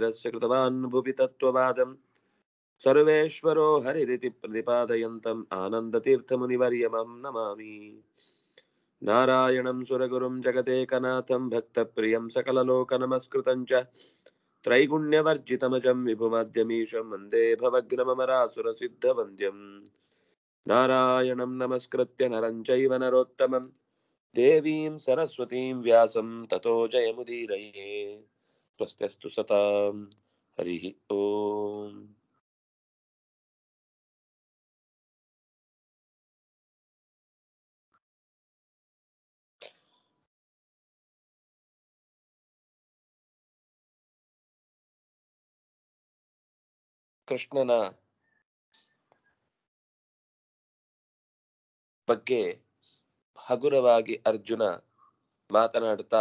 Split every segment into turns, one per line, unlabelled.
वीरस्य कृतवान् भुवि तत्त्ववादम् सर्वेश्वरो हरिरिति प्रतिपादयन्तम् आनन्दतीर्थमुनिवर्यमं नमामि नारायणं सुरगुरुं जगदेकनाथं भक्तप्रियं सकललोकनमस्कृतं च त्रैगुण्यवर्जितमजं विभुमध्यमीशं वन्दे भवग्नमरासुरसिद्धवन्द्यम् नारायणं नमस्कृत्य नरं चैव नरोत्तमं देवीं सरस्वतीं व्यासं ततो जयमुदीरये स्वस्त्यस्तु सतां हरिः ओम् ಕೃಷ್ಣನ ಬಗ್ಗೆ ಹಗುರವಾಗಿ ಅರ್ಜುನ ಮಾತನಾಡುತ್ತಾ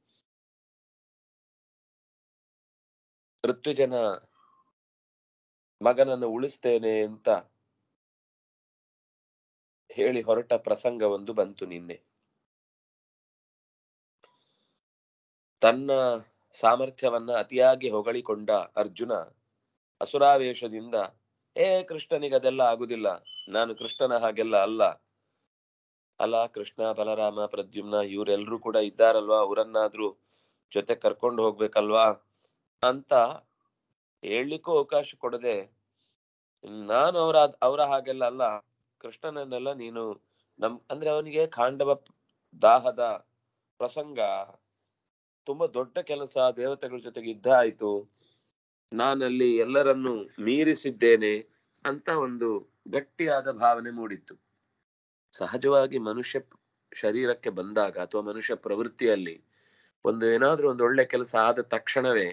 ಋತ್ವಿಜನ ಮಗನನ್ನು ಉಳಿಸ್ತೇನೆ ಅಂತ ಹೇಳಿ ಹೊರಟ ಪ್ರಸಂಗ ಒಂದು ಬಂತು ನಿನ್ನೆ ತನ್ನ ಸಾಮರ್ಥ್ಯವನ್ನ ಅತಿಯಾಗಿ ಹೊಗಳಿಕೊಂಡ ಅರ್ಜುನ ಅಸುರಾವೇಶದಿಂದ ಏ ಕೃಷ್ಣನಿಗೆ ಅದೆಲ್ಲ ಆಗುದಿಲ್ಲ ನಾನು ಕೃಷ್ಣನ ಹಾಗೆಲ್ಲ ಅಲ್ಲ ಅಲ್ಲ ಕೃಷ್ಣ ಬಲರಾಮ ಪ್ರದ್ಯುಮ್ನ ಇವರೆಲ್ರೂ ಕೂಡ ಇದ್ದಾರಲ್ವಾ ಅವರನ್ನಾದ್ರೂ ಜೊತೆ ಕರ್ಕೊಂಡು ಹೋಗ್ಬೇಕಲ್ವಾ ಅಂತ ಹೇಳಲಿಕ್ಕೂ ಅವಕಾಶ ಕೊಡದೆ ನಾನು ಅವರ ಅವರ ಹಾಗೆಲ್ಲ ಅಲ್ಲ ಕೃಷ್ಣನನ್ನೆಲ್ಲ ನೀನು ನಮ್ ಅಂದ್ರೆ ಅವನಿಗೆ ಖಾಂಡವ ದಾಹದ ಪ್ರಸಂಗ ತುಂಬಾ ದೊಡ್ಡ ಕೆಲಸ ದೇವತೆಗಳ ಜೊತೆಗೆ ಯುದ್ಧ ಆಯ್ತು ನಾನಲ್ಲಿ ಎಲ್ಲರನ್ನು ಮೀರಿಸಿದ್ದೇನೆ ಅಂತ ಒಂದು ಗಟ್ಟಿಯಾದ ಭಾವನೆ ಮೂಡಿತ್ತು ಸಹಜವಾಗಿ ಮನುಷ್ಯ ಶರೀರಕ್ಕೆ ಬಂದಾಗ ಅಥವಾ ಮನುಷ್ಯ ಪ್ರವೃತ್ತಿಯಲ್ಲಿ ಒಂದು ಏನಾದ್ರೂ ಒಂದು ಒಳ್ಳೆ ಕೆಲಸ ಆದ ತಕ್ಷಣವೇ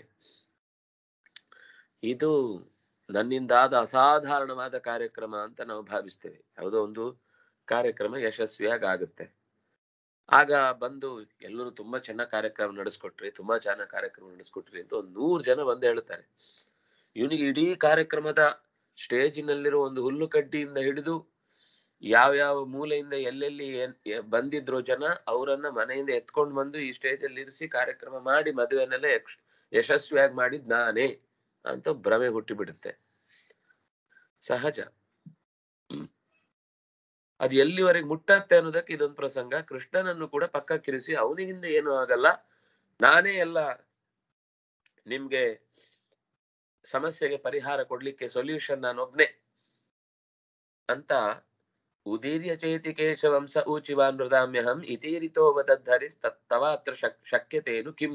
ಇದು ನನ್ನಿಂದಾದ ಅಸಾಧಾರಣವಾದ ಕಾರ್ಯಕ್ರಮ ಅಂತ ನಾವು ಭಾವಿಸ್ತೇವೆ ಯಾವುದೋ ಒಂದು ಕಾರ್ಯಕ್ರಮ ಯಶಸ್ವಿಯಾಗಿ ಆಗುತ್ತೆ ಆಗ ಬಂದು ಎಲ್ಲರೂ ತುಂಬಾ ಚೆನ್ನಾಗಿ ಕಾರ್ಯಕ್ರಮ ನಡೆಸ್ಕೊಟ್ರಿ ತುಂಬಾ ಚೆನ್ನಾಗಿ ಕಾರ್ಯಕ್ರಮ ನಡೆಸ್ಕೊಟ್ರಿ ಅಂತ ಒಂದು ನೂರು ಜನ ಬಂದು ಹೇಳ್ತಾರೆ ಇವನಿಗೆ ಇಡೀ ಕಾರ್ಯಕ್ರಮದ ಸ್ಟೇಜಿನಲ್ಲಿರೋ ಒಂದು ಹುಲ್ಲು ಕಡ್ಡಿಯಿಂದ ಹಿಡಿದು ಯಾವ ಯಾವ ಮೂಲೆಯಿಂದ ಎಲ್ಲೆಲ್ಲಿ ಬಂದಿದ್ರು ಜನ ಅವರನ್ನ ಮನೆಯಿಂದ ಎತ್ಕೊಂಡು ಬಂದು ಈ ಸ್ಟೇಜ್ ಅಲ್ಲಿ ಇರಿಸಿ ಕಾರ್ಯಕ್ರಮ ಮಾಡಿ ಮದುವೆನೆಲ್ಲ ಯಶಸ್ವಿಯಾಗಿ ಮಾಡಿದ್ ನಾನೇ ಅಂತ ಭ್ರಮೆ ಹುಟ್ಟಿ ಬಿಡುತ್ತೆ ಸಹಜ ಅದು ಎಲ್ಲಿವರೆಗೆ ಮುಟ್ಟತ್ತೆ ಅನ್ನೋದಕ್ಕೆ ಇದೊಂದು ಪ್ರಸಂಗ ಕೃಷ್ಣನನ್ನು ಕೂಡ ಪಕ್ಕಕ್ಕಿರಿಸಿ ಅವನಿಗಿಂದ ಏನು ಆಗಲ್ಲ ನಾನೇ ಎಲ್ಲ ನಿಮ್ಗೆ ಸಮಸ್ಯೆಗೆ ಪರಿಹಾರ ಕೊಡ್ಲಿಕ್ಕೆ ಸೊಲ್ಯೂಷನ್ ನಾನೊಬ್ನೇ ಅಂತ ಉದೀರ್ಯ ಚೇತಿ ಕೇಶವಂಸ ಊಚಿವಾನ್ ಮೃದಾಮ್ಯಹಂ ಇತೀರಿತೋ ವದದ್ಧರಿ ತವಾತ್ರ ಶಕ್ಯತೇನು ಕಿಂ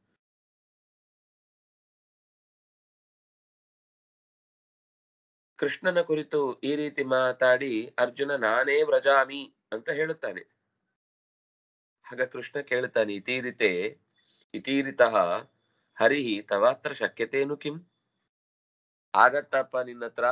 ಕೃಷ್ಣನ ಕುರಿತು ಈ ರೀತಿ ಮಾತಾಡಿ ಅರ್ಜುನ ನಾನೇ ವ್ರಜಾಮಿ ಅಂತ ಹೇಳುತ್ತಾನೆ ಆಗ ಕೃಷ್ಣ ಕೇಳುತ್ತಾನೆ ಇತೀರಿತೆ ಇತೀರಿತಃ ಹರಿಹಿ ತವಾತ್ರ ಶಕ್ಯತೇನು ಕಿಂ ಆಗತ್ತಪ್ಪ ನಿನ್ನ ಹತ್ರ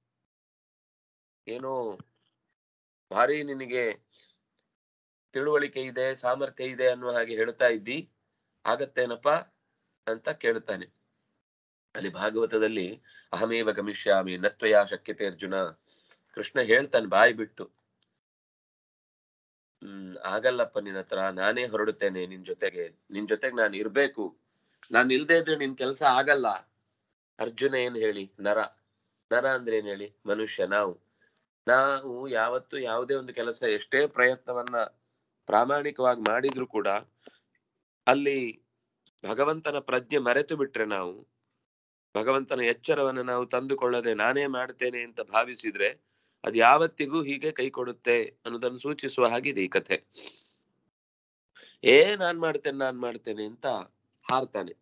ಏನೋ ಭಾರಿ ನಿನಗೆ ತಿಳುವಳಿಕೆ ಇದೆ ಸಾಮರ್ಥ್ಯ ಇದೆ ಅನ್ನುವ ಹಾಗೆ ಹೇಳ್ತಾ ಇದ್ದಿ ಆಗತ್ತೇನಪ್ಪ ಅಂತ ಕೇಳುತ್ತಾನೆ ಅಲ್ಲಿ ಭಾಗವತದಲ್ಲಿ ಅಹಮೇವ ಗಮಿಷ್ಯಾಮಿ ನತ್ವಯ ಶಕ್ಯತೆ ಅರ್ಜುನ ಕೃಷ್ಣ ಹೇಳ್ತಾನೆ ಬಾಯಿ ಬಿಟ್ಟು ಹ್ಮ್ ಆಗಲ್ಲಪ್ಪ ನಿನ್ನ ಹತ್ರ ನಾನೇ ಹೊರಡುತ್ತೇನೆ ನಿನ್ ಜೊತೆಗೆ ನಿನ್ ಜೊತೆಗೆ ನಾನು ಇರ್ಬೇಕು ನಾನ್ ಇಲ್ದೇ ಇದ್ರೆ ನಿನ್ ಕೆಲ್ಸ ಆಗಲ್ಲ ಅರ್ಜುನ ಏನ್ ಹೇಳಿ ನರ ನರ ಅಂದ್ರೆ ಏನ್ ಹೇಳಿ ಮನುಷ್ಯ ನಾವು ನಾವು ಯಾವತ್ತು ಯಾವುದೇ ಒಂದು ಕೆಲಸ ಎಷ್ಟೇ ಪ್ರಯತ್ನವನ್ನ ಪ್ರಾಮಾಣಿಕವಾಗಿ ಮಾಡಿದ್ರು ಕೂಡ ಅಲ್ಲಿ ಭಗವಂತನ ಪ್ರಜ್ಞೆ ಮರೆತು ಬಿಟ್ರೆ ನಾವು ಭಗವಂತನ ಎಚ್ಚರವನ್ನ ನಾವು ತಂದುಕೊಳ್ಳದೆ ನಾನೇ ಮಾಡ್ತೇನೆ ಅಂತ ಭಾವಿಸಿದ್ರೆ ಅದು ಯಾವತ್ತಿಗೂ ಹೀಗೆ ಕೈ ಕೊಡುತ್ತೆ ಅನ್ನೋದನ್ನು ಸೂಚಿಸುವ ಹಾಗಿದೆ ಈ ಕಥೆ ಏ ನಾನ್ ಮಾಡ್ತೇನೆ ನಾನ್ ಮಾಡ್ತೇನೆ ಅಂತ ಹಾರ್ತಾನೆ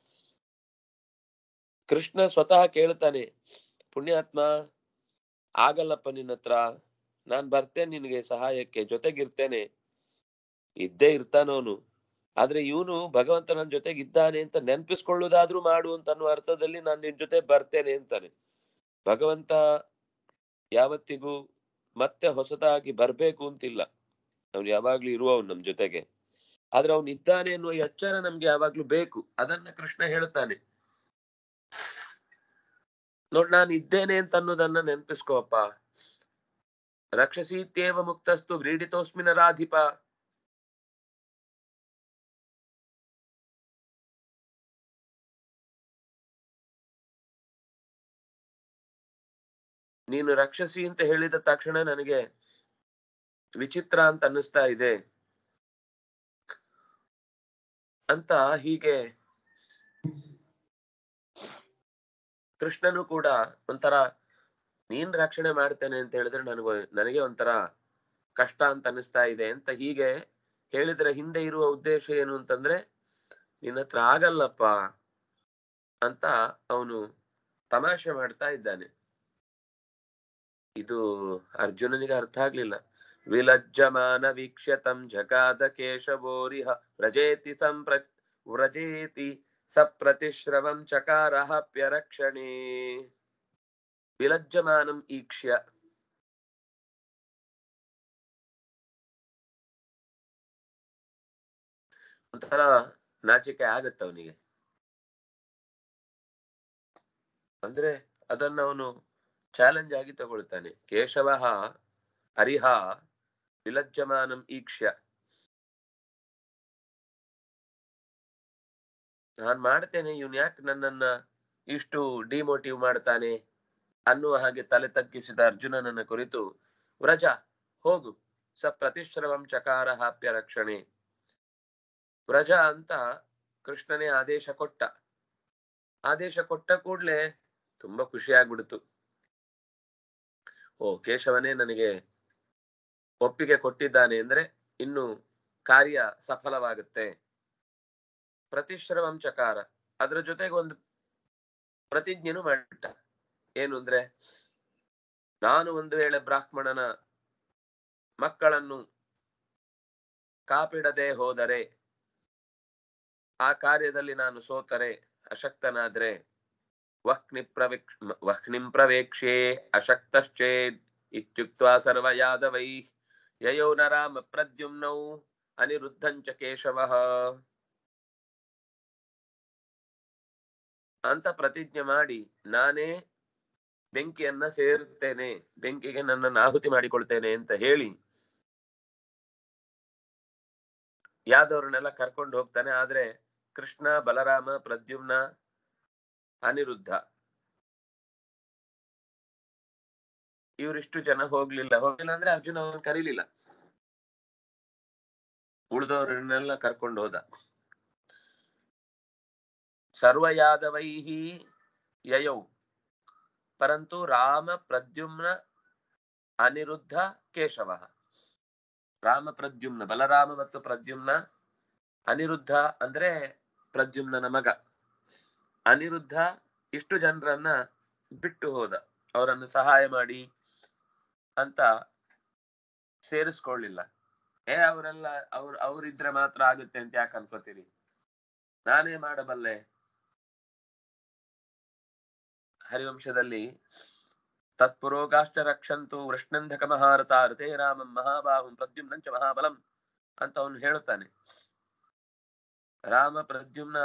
ಕೃಷ್ಣ ಸ್ವತಃ ಕೇಳ್ತಾನೆ ಪುಣ್ಯಾತ್ಮ ಆಗಲ್ಲಪ್ಪ ನಿನ್ನ ಹತ್ರ ನಾನ್ ಬರ್ತೇನೆ ನಿನಗೆ ಸಹಾಯಕ್ಕೆ ಜೊತೆಗಿರ್ತೇನೆ ಇದ್ದೇ ಇರ್ತಾನವನು ಆದ್ರೆ ಇವನು ಭಗವಂತ ನನ್ನ ಜೊತೆಗೆ ಇದ್ದಾನೆ ಅಂತ ನೆನ್ಪಿಸ್ಕೊಳ್ಳುದಾದ್ರೂ ಮಾಡು ಅಂತ ಅನ್ನುವ ಅರ್ಥದಲ್ಲಿ ನಾನು ನಿನ್ ಜೊತೆ ಬರ್ತೇನೆ ಅಂತಾನೆ ಭಗವಂತ ಯಾವತ್ತಿಗೂ ಮತ್ತೆ ಹೊಸದಾಗಿ ಬರ್ಬೇಕು ಅಂತಿಲ್ಲ ಅವ್ನು ಯಾವಾಗ್ಲೂ ಇರುವವನು ನಮ್ ಜೊತೆಗೆ ಆದ್ರೆ ಅವನು ಇದ್ದಾನೆ ಎನ್ನುವ ಎಚ್ಚರ ನಮ್ಗೆ ಯಾವಾಗ್ಲೂ ಬೇಕು ಅದನ್ನ ಕೃಷ್ಣ ಹೇಳ್ತಾನೆ ನೋಡ್ ನಾನು ಇದ್ದೇನೆ ಅಂತ ಅನ್ನೋದನ್ನ ನೆನ್ಪಿಸ್ಕೋಪ್ಪ ರಕ್ಷಸೀತ್ಯೇವ ಮುಕ್ತಸ್ತು ವ್ರೀಡಿತೋಸ್ಮಿನ ರಾಧಿಪ ನೀನು ರಕ್ಷಸಿ ಅಂತ ಹೇಳಿದ ತಕ್ಷಣ ನನಗೆ ವಿಚಿತ್ರ ಅಂತ ಅನ್ನಿಸ್ತಾ ಇದೆ ಅಂತ ಹೀಗೆ ಕೃಷ್ಣನು ಕೂಡ ಒಂಥರ ನೀನ್ ರಕ್ಷಣೆ ಮಾಡ್ತೇನೆ ಅಂತ ಹೇಳಿದ್ರೆ ನನಗೆ ನನಗೆ ಒಂಥರ ಕಷ್ಟ ಅಂತ ಅನಿಸ್ತಾ ಇದೆ ಅಂತ ಹೀಗೆ ಹೇಳಿದ್ರೆ ಹಿಂದೆ ಇರುವ ಉದ್ದೇಶ ಏನು ಅಂತಂದ್ರೆ ನಿನ್ನ ಹತ್ರ ಆಗಲ್ಲಪ್ಪ ಅಂತ ಅವನು ತಮಾಷೆ ಮಾಡ್ತಾ ಇದ್ದಾನೆ ಇದು ಅರ್ಜುನನಿಗೆ ಅರ್ಥ ಆಗ್ಲಿಲ್ಲ ವಿಲಜ್ಜಮಾನ ವೀಕ್ಷ್ಯತಂ ಜಗಾದ ಕೇಶವೋರಿಹ ವ್ರಜೇತಿ ಸಂಪ್ರ ವ್ರಜೇತಿ ಸಪ್ರತಿಶ್ರವಂ ಚಕಾರಹಪ್ಯರಕ್ಷಣೆ ವಿಲಜ್ಜಮಾನಂ ಈಕ್ಷ್ಯ ಒಂಥರ ನಾಚಿಕೆ ಆಗತ್ತ ಅವನಿಗೆ ಅಂದ್ರೆ ಅದನ್ನ ಅವನು ಚಾಲೆಂಜ್ ಆಗಿ ತಗೊಳ್ತಾನೆ ಕೇಶವ ಹರಿಹ ವಿಲಜ್ಜಮಾನಂ ಈಕ್ಷ್ಯ ನಾನ್ ಮಾಡ್ತೇನೆ ಇವನ್ ಯಾಕೆ ನನ್ನನ್ನ ಇಷ್ಟು ಡಿಮೋಟಿವ್ ಮಾಡ್ತಾನೆ ಅನ್ನುವ ಹಾಗೆ ತಲೆ ತಗ್ಗಿಸಿದ ಅರ್ಜುನನನ್ನ ಕುರಿತು ವ್ರಜ ಹೋಗು ಸ ಪ್ರತಿಶ್ರವಂ ಚಕಾರ ಹಾಪ್ಯ ರಕ್ಷಣೆ ವ್ರಜ ಅಂತ ಕೃಷ್ಣನೇ ಆದೇಶ ಕೊಟ್ಟ ಆದೇಶ ಕೊಟ್ಟ ಕೂಡ್ಲೆ ತುಂಬಾ ಖುಷಿ ಆಗ್ಬಿಡ್ತು ಓ ಕೇಶವನೇ ನನಗೆ ಒಪ್ಪಿಗೆ ಕೊಟ್ಟಿದ್ದಾನೆ ಅಂದ್ರೆ ಇನ್ನು ಕಾರ್ಯ ಸಫಲವಾಗುತ್ತೆ ಪ್ರತಿಶ್ರವಂ ಚಕಾರ ಅದ್ರ ಜೊತೆಗೆ ಒಂದು ಪ್ರತಿಜ್ಞೆನು ಮಾಡಿಟ್ಟ ಏನು ಅಂದ್ರೆ ನಾನು ಒಂದು ವೇಳೆ ಬ್ರಾಹ್ಮಣನ ಮಕ್ಕಳನ್ನು ಕಾಪಿಡದೆ ಹೋದರೆ ಆ ಕಾರ್ಯದಲ್ಲಿ ನಾನು ಸೋತರೆ ಅಶಕ್ತನಾದ್ರೆ ವಹ್ನಿ ಪ್ರವೇಕ್ಷ ವಹ್ನಿಂ ಪ್ರವೇಕ್ಷ್ಯೆ ಅಶಕ್ತಶ್ಚೇದ್ ಇತ್ಯುಕ್ತ್ವಾ ಸರ್ವ ಯಾದವೈ ಯಯೋ ನ ರಾಮ ಪ್ರದ್ಯುಮ್ನೌ ಅನಿರುದ್ಧಂಚ ಕೇಶವಃ ಅಂತ ಪ್ರತಿಜ್ಞೆ ಮಾಡಿ ನಾನೇ ಬೆಂಕಿಯನ್ನ ಸೇರುತ್ತೇನೆ ಬೆಂಕಿಗೆ ನನ್ನನ್ನು ಆಹುತಿ ಮಾಡಿಕೊಳ್ತೇನೆ ಅಂತ ಹೇಳಿ ಯಾದವ್ರನ್ನೆಲ್ಲ ಕರ್ಕೊಂಡು ಹೋಗ್ತಾನೆ ಆದ್ರೆ ಕೃಷ್ಣ ಬಲರಾಮ ಪ್ರದ್ಯುಮ್ನ ಅನಿರುದ್ಧ ಇವರಿಷ್ಟು ಜನ ಹೋಗ್ಲಿಲ್ಲ ಹೋಗ್ಲಿಲ್ಲ ಅಂದ್ರೆ ಅರ್ಜುನ ಅವನ್ ಕರೀಲಿಲ್ಲ ಉಳಿದವರನ್ನೆಲ್ಲ ಕರ್ಕೊಂಡು ಹೋದ ಸರ್ವ ಯಾದವೈಹಿ ಯಯೌ ಪರಂತು ರಾಮ ಪ್ರದ್ಯುಮ್ನ ಅನಿರುದ್ಧ ಕೇಶವ ರಾಮ ಪ್ರದ್ಯುಮ್ನ ಬಲರಾಮ ಮತ್ತು ಪ್ರದ್ಯುಮ್ನ ಅನಿರುದ್ಧ ಅಂದ್ರೆ ಪ್ರದ್ಯುಮ್ನನ ಮಗ ಅನಿರುದ್ಧ ಇಷ್ಟು ಜನರನ್ನ ಬಿಟ್ಟು ಹೋದ ಅವರನ್ನು ಸಹಾಯ ಮಾಡಿ ಅಂತ ಸೇರಿಸ್ಕೊಳ್ಳಿಲ್ಲ ಏ ಅವರೆಲ್ಲ ಅವ್ರ ಅವ್ರಿದ್ರೆ ಮಾತ್ರ ಆಗುತ್ತೆ ಅಂತ ಯಾಕೆ ಅನ್ಕೋತೀರಿ ನಾನೇ ಮಾಡಬಲ್ಲೆ ಹರಿವಂಶದಲ್ಲಿ ತತ್ಪುರೋಗಾಶ್ಚ ರಕ್ಷಂತು ವೃಷ್ಣಂಧಕ ಮಹಾರಥ ರಥೇ ರಾಮಂ ಮಹಾಬಾಹುಂ ಪ್ರದ್ಯುಮ್ನಂಚ ಮಹಾಬಲಂ ಅಂತ ಅವನು ಹೇಳುತ್ತಾನೆ ರಾಮ ಪ್ರದ್ಯುಮ್ನ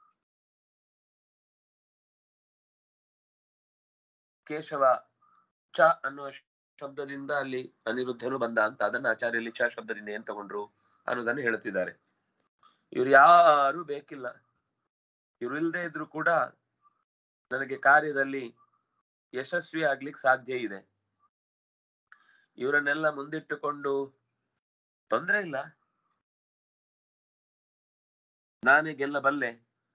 ಕೇಶವ ಚ ಅನ್ನುವ ಶಬ್ದದಿಂದ ಅಲ್ಲಿ ಅನಿರುದ್ಧನು ಬಂದ ಅಂತ ಅದನ್ನ ಆಚಾರ್ಯಲ್ಲಿ ಚ ಶಬ್ದದಿಂದ ಏನ್ ತಗೊಂಡ್ರು ಅನ್ನೋದನ್ನು ಹೇಳುತ್ತಿದ್ದಾರೆ ಇವ್ರು ಯಾರು ಬೇಕಿಲ್ಲ ಇವ್ರು ಇಲ್ದೇ ಇದ್ರು ಕೂಡ ನನಗೆ ಕಾರ್ಯದಲ್ಲಿ ಯಶಸ್ವಿ ಆಗ್ಲಿಕ್ಕೆ ಸಾಧ್ಯ ಇದೆ ಇವರನ್ನೆಲ್ಲ ಮುಂದಿಟ್ಟುಕೊಂಡು ತೊಂದ್ರೆ ಇಲ್ಲ ನಾನೇ ಗೆಲ್ಲಬಲ್ಲೆ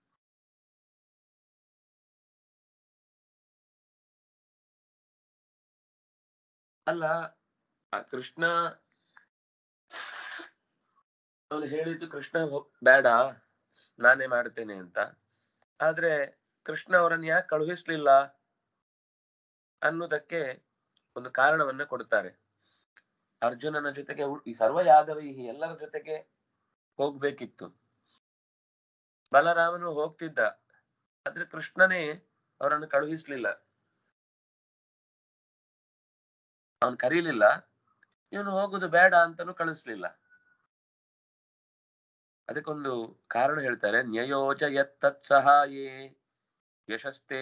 ಅಲ್ಲ ಆ ಕೃಷ್ಣ ಅವನು ಹೇಳಿದ್ದು ಕೃಷ್ಣ ಹೊ- ಬೇಡ ನಾನೇ ಮಾಡ್ತೇನೆ ಅಂತ ಆದ್ರೆ ಕೃಷ್ಣ ಅವರನ್ನು ಯಾಕೆ ಕಳುಹಿಸ್ಲಿಲ್ಲ ಅನ್ನೋದಕ್ಕೆ ಒಂದು ಕಾರಣವನ್ನ ಕೊಡ್ತಾರೆ ಅರ್ಜುನನ ಜೊತೆಗೆ ಉಳ್- ಈ ಸರ್ವ ಯಾದವ ಈ ಎಲ್ಲರ ಜೊತೆಗೆ ಹೋಗ್ಬೇಕಿತ್ತು ಬಲರಾಮನು ಹೋಗ್ತಿದ್ದ ಆದ್ರೆ ಕೃಷ್ಣನೇ ಅವರನ್ನು ಕಳುಹಿಸ್ಲಿಲ್ಲ ಅವನ್ ಕರೀಲಿಲ್ಲ ಇವನು ಹೋಗುದು ಬೇಡ ಅಂತಾನು ಕಳಿಸ್ಲಿಲ್ಲ ಅದಕ್ಕೊಂದು ಕಾರಣ ಹೇಳ್ತಾರೆ ನ್ಯಯೋಜ ಯತ್ತತ್ ಸಹಾಯೇ ಯಶಸ್ತೆ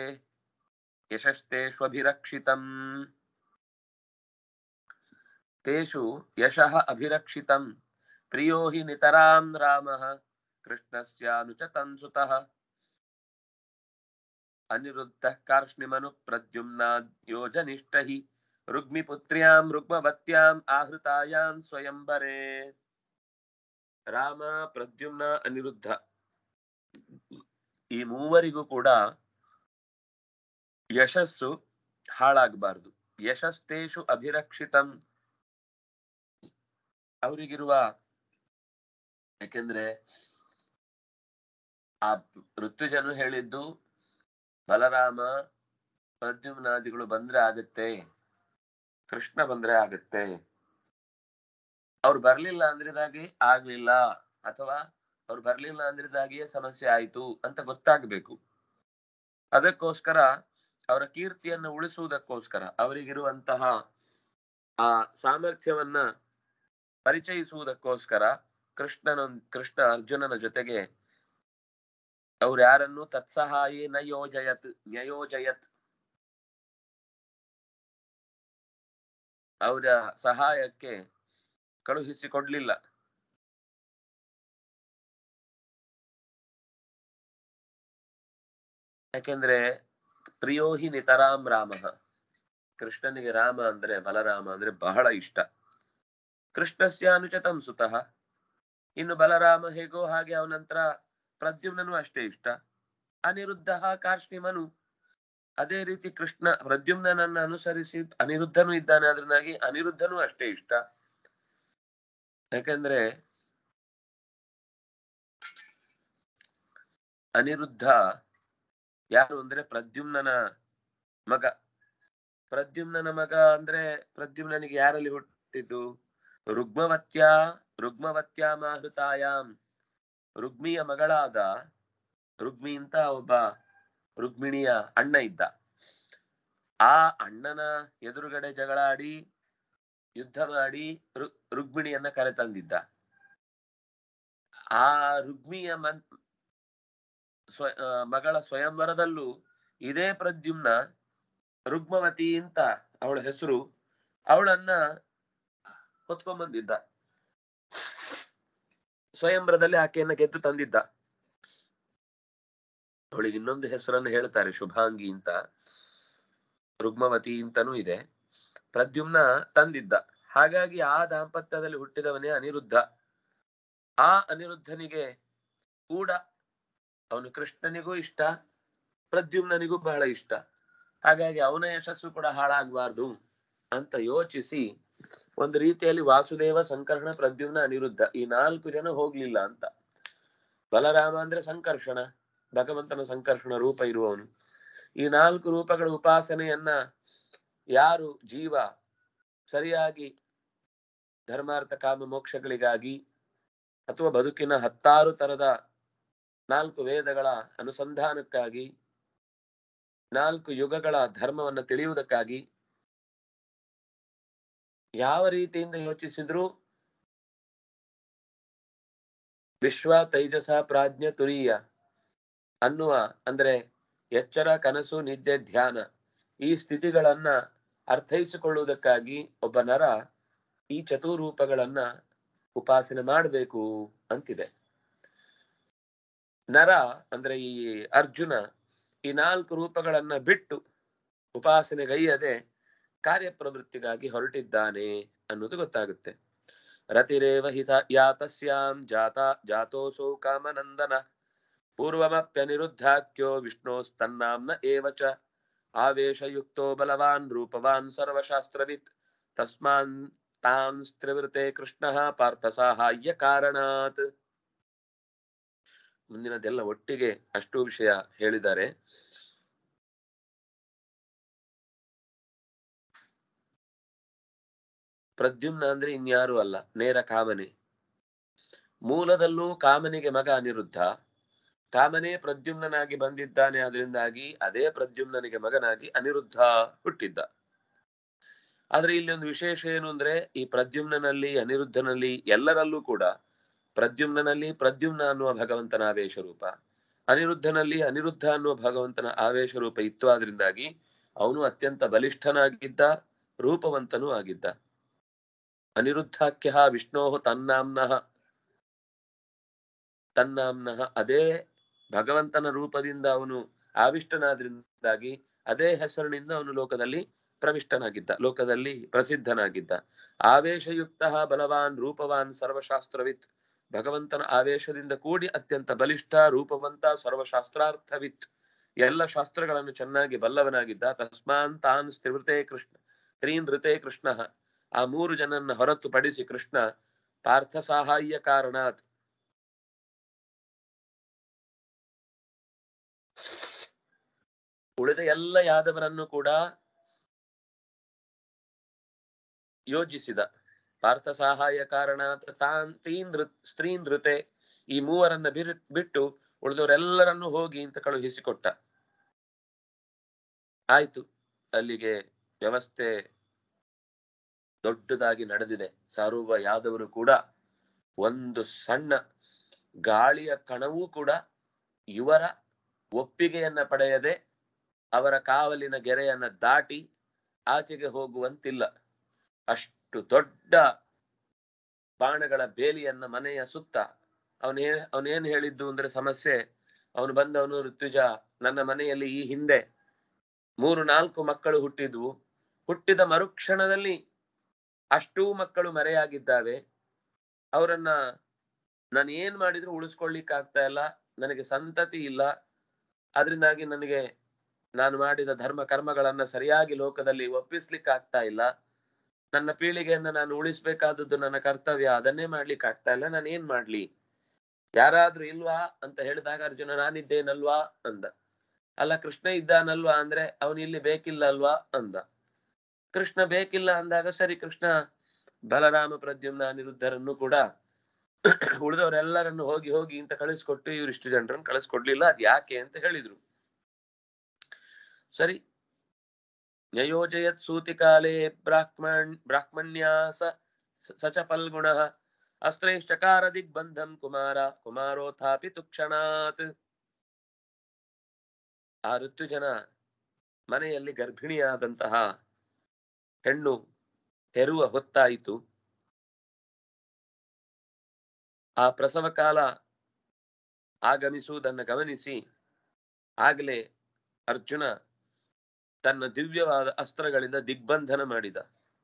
ಯಶಸ್ತೇಷ್ವಭಿರಕ್ಷಿತಂ ತೇಷು ಯಶಃ ಅಭಿರಕ್ಷಿತಂ ಪ್ರಿಯೋ ಹಿ ನಿತರಾಂ ರಾಮಃ ಕೃಷ್ಣಸ್ಯಾನುಚ ತನ್ಸುತಃ ಅನಿರುದ್ಧ ಕಾರ್ಷ್ಣಿಮನು ಪ್ರದ್ಯುಮ್ನ ಯೋಜನಿಷ್ಠ ಹಿ ರುಗ್ಮಿಪುತ್ರ್ಯಾಂ ರುಗ್ಮವತ್ಯಾಂ ಆಹೃತಾಯಾಂ ಸ್ವಯಂವರೇ ರಾಮ ಪ್ರದ್ಯುಮ್ನ ಅನಿರುದ್ಧ ಈ ಮೂವರಿಗೂ ಕೂಡ ಯಶಸ್ಸು ಹಾಳಾಗಬಾರ್ದು ಯಶಸ್ತೇಷು ಅಭಿರಕ್ಷಿತಂ ಅವರಿಗಿರುವ ಯಾಕೆಂದ್ರೆ ಆ ಋತ್ವಿಜನು ಹೇಳಿದ್ದು ಬಲರಾಮ ಪ್ರದ್ಯುಮ್ನಾದಿಗಳು ಬಂದ್ರೆ ಆಗತ್ತೆ ಕೃಷ್ಣ ಬಂದ್ರೆ ಆಗತ್ತೆ ಅವ್ರು ಬರ್ಲಿಲ್ಲ ಅಂದ್ರಿದಾಗಿ ಆಗ್ಲಿಲ್ಲ ಅಥವಾ ಅವ್ರು ಬರ್ಲಿಲ್ಲ ಅಂದ್ರಿದಾಗಿಯೇ ಸಮಸ್ಯೆ ಆಯ್ತು ಅಂತ ಗೊತ್ತಾಗ್ಬೇಕು ಅದಕ್ಕೋಸ್ಕರ ಅವರ ಕೀರ್ತಿಯನ್ನು ಉಳಿಸುವುದಕ್ಕೋಸ್ಕರ ಅವರಿಗಿರುವಂತಹ ಆ ಸಾಮರ್ಥ್ಯವನ್ನ ಪರಿಚಯಿಸುವುದಕ್ಕೋಸ್ಕರ ಕೃಷ್ಣನ ಕೃಷ್ಣ ಅರ್ಜುನನ ಜೊತೆಗೆ ಅವ್ರು ಯಾರನ್ನು ತತ್ಸಹಾಯಿ ನ ಯೋಜಯತ್ ನ್ಯಯೋಜಯತ್ ಅವರ ಸಹಾಯಕ್ಕೆ ಕಳುಹಿಸಿಕೊಡ್ಲಿಲ್ಲ ಯಾಕೆಂದ್ರೆ ಪ್ರಿಯೋಹಿ ನಿತರಾಂ ರಾಮ ಕೃಷ್ಣನಿಗೆ ರಾಮ ಅಂದ್ರೆ ಬಲರಾಮ ಅಂದ್ರೆ ಬಹಳ ಇಷ್ಟ ಕೃಷ್ಣಸ್ಯ ಅನುಚತಂ ಸುತಃ ಇನ್ನು ಬಲರಾಮ ಹೇಗೋ ಹಾಗೆ ಅವನಂತರ ಪ್ರದ್ಯುಮ್ನನು ಅಷ್ಟೇ ಇಷ್ಟ ಅನಿರುದ್ಧ ಕಾರ್ಷ್ಣಿಮನು ಅದೇ ರೀತಿ ಕೃಷ್ಣ ಪ್ರದ್ಯುಮ್ನನನ್ನ ಅನುಸರಿಸಿ ಅನಿರುದ್ಧನು ಇದ್ದಾನೆ ಅದರಿಂದಾಗಿ ಅನಿರುದ್ಧನು ಅಷ್ಟೇ ಇಷ್ಟ ಯಾಕಂದ್ರೆ ಅನಿರುದ್ಧ ಯಾರು ಅಂದ್ರೆ ಪ್ರದ್ಯುಮ್ನನ ಮಗ ಪ್ರದ್ಯುಮ್ನನ ಮಗ ಅಂದ್ರೆ ಪ್ರದ್ಯುಮ್ನನಿಗೆ ಯಾರಲ್ಲಿ ಹುಟ್ಟಿದ್ದು ರುಗ್ಮವತ್ಯ ರುಗ್ಮವತ್ಯ ಮಾಹೃತಾಯಾಮ್ ರುಗ್ಮಿಯ ಮಗಳಾದ ರುಗ್ಮಿ ಅಂತ ಒಬ್ಬ ರುಗ್ಮಿಣಿಯ ಅಣ್ಣ ಇದ್ದ ಆ ಅಣ್ಣನ ಎದುರುಗಡೆ ಜಗಳಾಡಿ ಯುದ್ಧ ಮಾಡಿ ರು ರುಗ್ಮಿಣಿಯನ್ನ ಕರೆತಂದಿದ್ದ ಆ ರುಗ್ಮಿಯ ಮನ್ ಸ್ವ ಆ, ಮಗಳ ಸ್ವಯಂವರದಲ್ಲೂ ಇದೇ ಪ್ರದ್ಯುಮ್ನ ರುಗ್ಮವತಿ ಅಂತ ಅವಳ ಹೆಸರು ಅವಳನ್ನ ಹೊತ್ಕೊಂಡ್ಬಂದಿದ್ದ ಸ್ವಯಂವರದಲ್ಲಿ ಆಕೆಯನ್ನ ಗೆದ್ದು ತಂದಿದ್ದ ಅವಳಿಗೆ ಇನ್ನೊಂದು ಹೆಸರನ್ನು ಹೇಳ್ತಾರೆ ಶುಭಾಂಗಿ ಅಂತ ರುಗ್ಮವತಿ ಅಂತಾನೂ ಇದೆ ಪ್ರದ್ಯುಮ್ನ ತಂದಿದ್ದ ಹಾಗಾಗಿ ಆ ದಾಂಪತ್ಯದಲ್ಲಿ ಹುಟ್ಟಿದವನೇ ಅನಿರುದ್ಧ ಆ ಅನಿರುದ್ಧನಿಗೆ ಕೂಡ ಅವನು ಕೃಷ್ಣನಿಗೂ ಇಷ್ಟ ಪ್ರದ್ಯುಮ್ನನಿಗೂ ಬಹಳ ಇಷ್ಟ ಹಾಗಾಗಿ ಅವನ ಯಶಸ್ಸು ಕೂಡ ಹಾಳಾಗಬಾರ್ದು ಅಂತ ಯೋಚಿಸಿ ಒಂದು ರೀತಿಯಲ್ಲಿ ವಾಸುದೇವ ಸಂಕರ್ಷಣ ಪ್ರದ್ಯುಮ್ನ ಅನಿರುದ್ಧ ಈ ನಾಲ್ಕು ಜನ ಹೋಗ್ಲಿಲ್ಲ ಅಂತ ಬಲರಾಮ ಅಂದ್ರೆ ಸಂಕರ್ಷಣ ಭಗವಂತನ ಸಂಕರ್ಷಣ ರೂಪ ಇರುವವನು ಈ ನಾಲ್ಕು ರೂಪಗಳ ಉಪಾಸನೆಯನ್ನ ಯಾರು ಜೀವ ಸರಿಯಾಗಿ ಧರ್ಮಾರ್ಥ ಕಾಮ ಮೋಕ್ಷಗಳಿಗಾಗಿ ಅಥವಾ ಬದುಕಿನ ಹತ್ತಾರು ತರದ ನಾಲ್ಕು ವೇದಗಳ ಅನುಸಂಧಾನಕ್ಕಾಗಿ ನಾಲ್ಕು ಯುಗಗಳ ಧರ್ಮವನ್ನ ತಿಳಿಯುವುದಕ್ಕಾಗಿ ಯಾವ ರೀತಿಯಿಂದ ಯೋಚಿಸಿದ್ರು ವಿಶ್ವ ತೈಜಸ ಪ್ರಾಜ್ಞ ತುರೀಯ ಅನ್ನುವ ಅಂದ್ರೆ ಎಚ್ಚರ ಕನಸು ನಿದ್ದೆ ಧ್ಯಾನ ಈ ಸ್ಥಿತಿಗಳನ್ನ ಅರ್ಥೈಸಿಕೊಳ್ಳುವುದಕ್ಕಾಗಿ ಒಬ್ಬ ನರ ಈ ಚತುರೂಪಗಳನ್ನ ಉಪಾಸನೆ ಮಾಡಬೇಕು ಅಂತಿದೆ ನರ ಅಂದ್ರೆ ಈ ಅರ್ಜುನ ಈ ನಾಲ್ಕು ರೂಪಗಳನ್ನ ಬಿಟ್ಟು ಉಪಾಸನೆಗೈಯದೆ ಕಾರ್ಯಪ್ರವೃತ್ತಿಗಾಗಿ ಹೊರಟಿದ್ದಾನೆ ಅನ್ನೋದು ಗೊತ್ತಾಗುತ್ತೆ ರತಿರೇವ ಹಿತ ಯಾತಸ್ಯಾಂ ಜಾತ ಜಾತೋಸೌ ಕಾಮನಂದನ ಪೂರ್ವಮಪ್ಯನಿರುದ್ಧಾಖ್ಯೋ ವಿಷ್ಣೋಸ್ತನ್ನಾಮ್ನ ಏವ ಚ ಆವೇಶಯುಕ್ತೋ ಬಲವಾನ್ ರೂಪವಾನ್ ಸರ್ವಶಾಸ್ತ್ರವಿತ್ ತಸ್ಮಾನ್ ತಾನ್ ಸ್ತ್ರಿವೃತೆ ಕೃಷ್ಣ ಪಾರ್ಥ ಸಾಹಾಯ್ಯ ಕಾರಣಾತ್ ಮುಂದಿನದೆಲ್ಲ ಒಟ್ಟಿಗೆ ಅಷ್ಟು ವಿಷಯ ಹೇಳಿದ್ದಾರೆ ಪ್ರದ್ಯುಮ್ನ ಅಂದ್ರೆ ಇನ್ಯಾರು ಅಲ್ಲ ನೇರ ಕಾಮನೆ ಮೂಲದಲ್ಲೂ ಕಾಮನಿಗೆ ಮಗ ಅನಿರುದ್ಧ ಕಾಮನೇ ಪ್ರದ್ಯುಮ್ನಾಗಿ ಬಂದಿದ್ದಾನೆ ಅದರಿಂದಾಗಿ ಅದೇ ಪ್ರದ್ಯುಮ್ನನಿಗೆ ಮಗನಾಗಿ ಅನಿರುದ್ಧ ಹುಟ್ಟಿದ್ದ ಆದ್ರೆ ಇಲ್ಲಿ ಒಂದು ವಿಶೇಷ ಏನು ಅಂದ್ರೆ ಈ ಪ್ರದ್ಯುಮ್ನಲ್ಲಿ ಅನಿರುದ್ಧನಲ್ಲಿ ಎಲ್ಲರಲ್ಲೂ ಕೂಡ ಪ್ರದ್ಯುಮ್ನಲ್ಲಿ ಪ್ರದ್ಯುಮ್ನ ಅನ್ನುವ ಭಗವಂತನ ಆವೇಶ ರೂಪ ಅನಿರುದ್ಧನಲ್ಲಿ ಅನಿರುದ್ಧ ಅನ್ನುವ ಭಗವಂತನ ಆವೇಶ ರೂಪ ಇತ್ತು ಆದ್ರಿಂದಾಗಿ ಅವನು ಅತ್ಯಂತ ಬಲಿಷ್ಠನಾಗಿದ್ದ ರೂಪವಂತನೂ ಆಗಿದ್ದ ಅನಿರುದ್ಧಾಖ್ಯ ವಿಷ್ಣೋ ತನ್ನಾಮ್ನಃ ತನ್ನಾಮ್ನಃ ಅದೇ ಭಗವಂತನ ರೂಪದಿಂದ ಅವನು ಆವಿಷ್ಟನಾದ್ರಿಂದಾಗಿ ಅದೇ ಹೆಸರಿನಿಂದ ಅವನು ಲೋಕದಲ್ಲಿ ಪ್ರವಿಷ್ಟನಾಗಿದ್ದ ಲೋಕದಲ್ಲಿ ಪ್ರಸಿದ್ಧನಾಗಿದ್ದ ಆವೇಶಯುಕ್ತ ಬಲವಾನ್ ರೂಪವಾನ್ ಸರ್ವಶಾಸ್ತ್ರವಿತ್ ಭಗವಂತನ ಆವೇಶದಿಂದ ಕೂಡಿ ಅತ್ಯಂತ ಬಲಿಷ್ಠ ರೂಪವಂತ ಸರ್ವಶಾಸ್ತ್ರಾರ್ಥವಿತ್ ಎಲ್ಲ ಶಾಸ್ತ್ರಗಳನ್ನು ಚೆನ್ನಾಗಿ ಬಲ್ಲವನಾಗಿದ್ದ ತಸ್ಮಾನ್ ತಾನ್ ಸ್ತ್ರಿವೃತೆ ಕೃಷ್ಣ ತ್ರೀನ್ ಋತೆ ಕೃಷ್ಣ ಆ ಮೂರು ಜನನ್ನ ಹೊರತುಪಡಿಸಿ ಕೃಷ್ಣ ಪಾರ್ಥ ಸಾಹಾಯ್ಯ ಕಾರಣಾತ್ ಉಳಿದ ಎಲ್ಲ ಯಾದವರನ್ನು ಕೂಡ ಯೋಜಿಸಿದ ಪಾರ್ಥ ಸಹಾಯ ಕಾರಣ ತಾನ್ ತೀನ್ ಸ್ತ್ರೀನ್ ನೃತೆ ಈ ಮೂವರನ್ನ ಬಿರ್ ಬಿಟ್ಟು ಉಳಿದವರೆಲ್ಲರನ್ನು ಹೋಗಿ ಅಂತ ಕಳುಹಿಸಿಕೊಟ್ಟ ಆಯ್ತು ಅಲ್ಲಿಗೆ ವ್ಯವಸ್ಥೆ ದೊಡ್ಡದಾಗಿ ನಡೆದಿದೆ ಸಾರುವ ಯಾದವರು ಕೂಡ ಒಂದು ಸಣ್ಣ ಗಾಳಿಯ ಕಣವೂ ಕೂಡ ಇವರ ಒಪ್ಪಿಗೆಯನ್ನ ಪಡೆಯದೆ ಅವರ ಕಾವಲಿನ ಗೆರೆಯನ್ನ ದಾಟಿ ಆಚೆಗೆ ಹೋಗುವಂತಿಲ್ಲ ಅಷ್ಟು ದೊಡ್ಡ ಬಾಣಗಳ ಬೇಲಿಯನ್ನ ಮನೆಯ ಸುತ್ತ ಅವನೇ ಅವನೇನ್ ಹೇಳಿದ್ದು ಅಂದ್ರೆ ಸಮಸ್ಯೆ ಅವನು ಬಂದವನು ಋತ್ವಿಜ ನನ್ನ ಮನೆಯಲ್ಲಿ ಈ ಹಿಂದೆ ಮೂರು ನಾಲ್ಕು ಮಕ್ಕಳು ಹುಟ್ಟಿದ್ವು ಹುಟ್ಟಿದ ಮರುಕ್ಷಣದಲ್ಲಿ ಅಷ್ಟೂ ಮಕ್ಕಳು ಮರೆಯಾಗಿದ್ದಾವೆ ಅವರನ್ನ ನಾನು ಏನ್ ಮಾಡಿದ್ರು ಉಳಿಸ್ಕೊಳ್ಲಿಕ್ಕೆ ಆಗ್ತಾ ಇಲ್ಲ ನನಗೆ ಸಂತತಿ ಇಲ್ಲ ಅದರಿಂದಾಗಿ ನನಗೆ ನಾನು ಮಾಡಿದ ಧರ್ಮ ಕರ್ಮಗಳನ್ನ ಸರಿಯಾಗಿ ಲೋಕದಲ್ಲಿ ಒಪ್ಪಿಸ್ಲಿಕ್ಕೆ ಆಗ್ತಾ ಇಲ್ಲ ನನ್ನ ಪೀಳಿಗೆಯನ್ನ ನಾನು ಉಳಿಸ್ಬೇಕಾದದ್ದು ನನ್ನ ಕರ್ತವ್ಯ ಅದನ್ನೇ ಮಾಡ್ಲಿಕ್ಕೆ ಆಗ್ತಾ ಇಲ್ಲ ನಾನು ಏನ್ ಮಾಡ್ಲಿ ಯಾರಾದ್ರೂ ಇಲ್ವಾ ಅಂತ ಹೇಳಿದಾಗ ಅರ್ಜುನ ನಾನಿದ್ದೇನಲ್ವಾ ಅಂದ ಅಲ್ಲ ಕೃಷ್ಣ ಇದ್ದಾನಲ್ವಾ ಅಂದ್ರೆ ಅವನು ಇಲ್ಲಿ ಬೇಕಿಲ್ಲ ಅಲ್ವಾ ಅಂದ ಕೃಷ್ಣ ಬೇಕಿಲ್ಲ ಅಂದಾಗ ಸರಿ ಕೃಷ್ಣ ಬಲರಾಮ ಪ್ರದ್ಯುಮ್ನ ಅನಿರುದ್ಧರನ್ನು ಕೂಡ ಉಳಿದವರೆಲ್ಲರನ್ನು ಹೋಗಿ ಹೋಗಿ ಅಂತ ಕಳಿಸ್ಕೊಟ್ಟು ಇವರಿಷ್ಟು ಜನರನ್ನು ಕಳಿಸ್ಕೊಡ್ಲಿಲ್ಲ ಅದ್ ಯಾಕೆ ಅಂತ ಹೇಳಿದ್ರು ಸರಿ ಯಯೋಜಯತ್ ಸೂತಿಕಾಲೇ ಬ್ರಾಹ್ಮಣ್ ಬ್ರಾಹ್ಮಣ್ಯಾಸ ಸಚ ಫಲ್ಗುಣ ಅಸ್ತ್ರೈಶ್ಚಕಾರ ದಿಗ್ಬಂಧಂ ಕುಮಾರ ಕುಮಾರೋಥಾಪಿ ತುಕ್ಷಣಾತ್ ಆ ಋತುಜನ ಮನೆಯಲ್ಲಿ ಗರ್ಭಿಣಿಯಾದಂತಹ ಹೆಣ್ಣು ಹೆರುವ ಹೊತ್ತಾಯಿತು ಆ ಪ್ರಸವ ಕಾಲ ಆಗಮಿಸುವುದನ್ನು ಗಮನಿಸಿ ಆಗಲೇ ಅರ್ಜುನ ತನ್ನ ದಿವ್ಯವಾದ ಅಸ್ತ್ರಗಳಿಂದ ದಿಗ್ಬಂಧನ ಮಾಡಿದ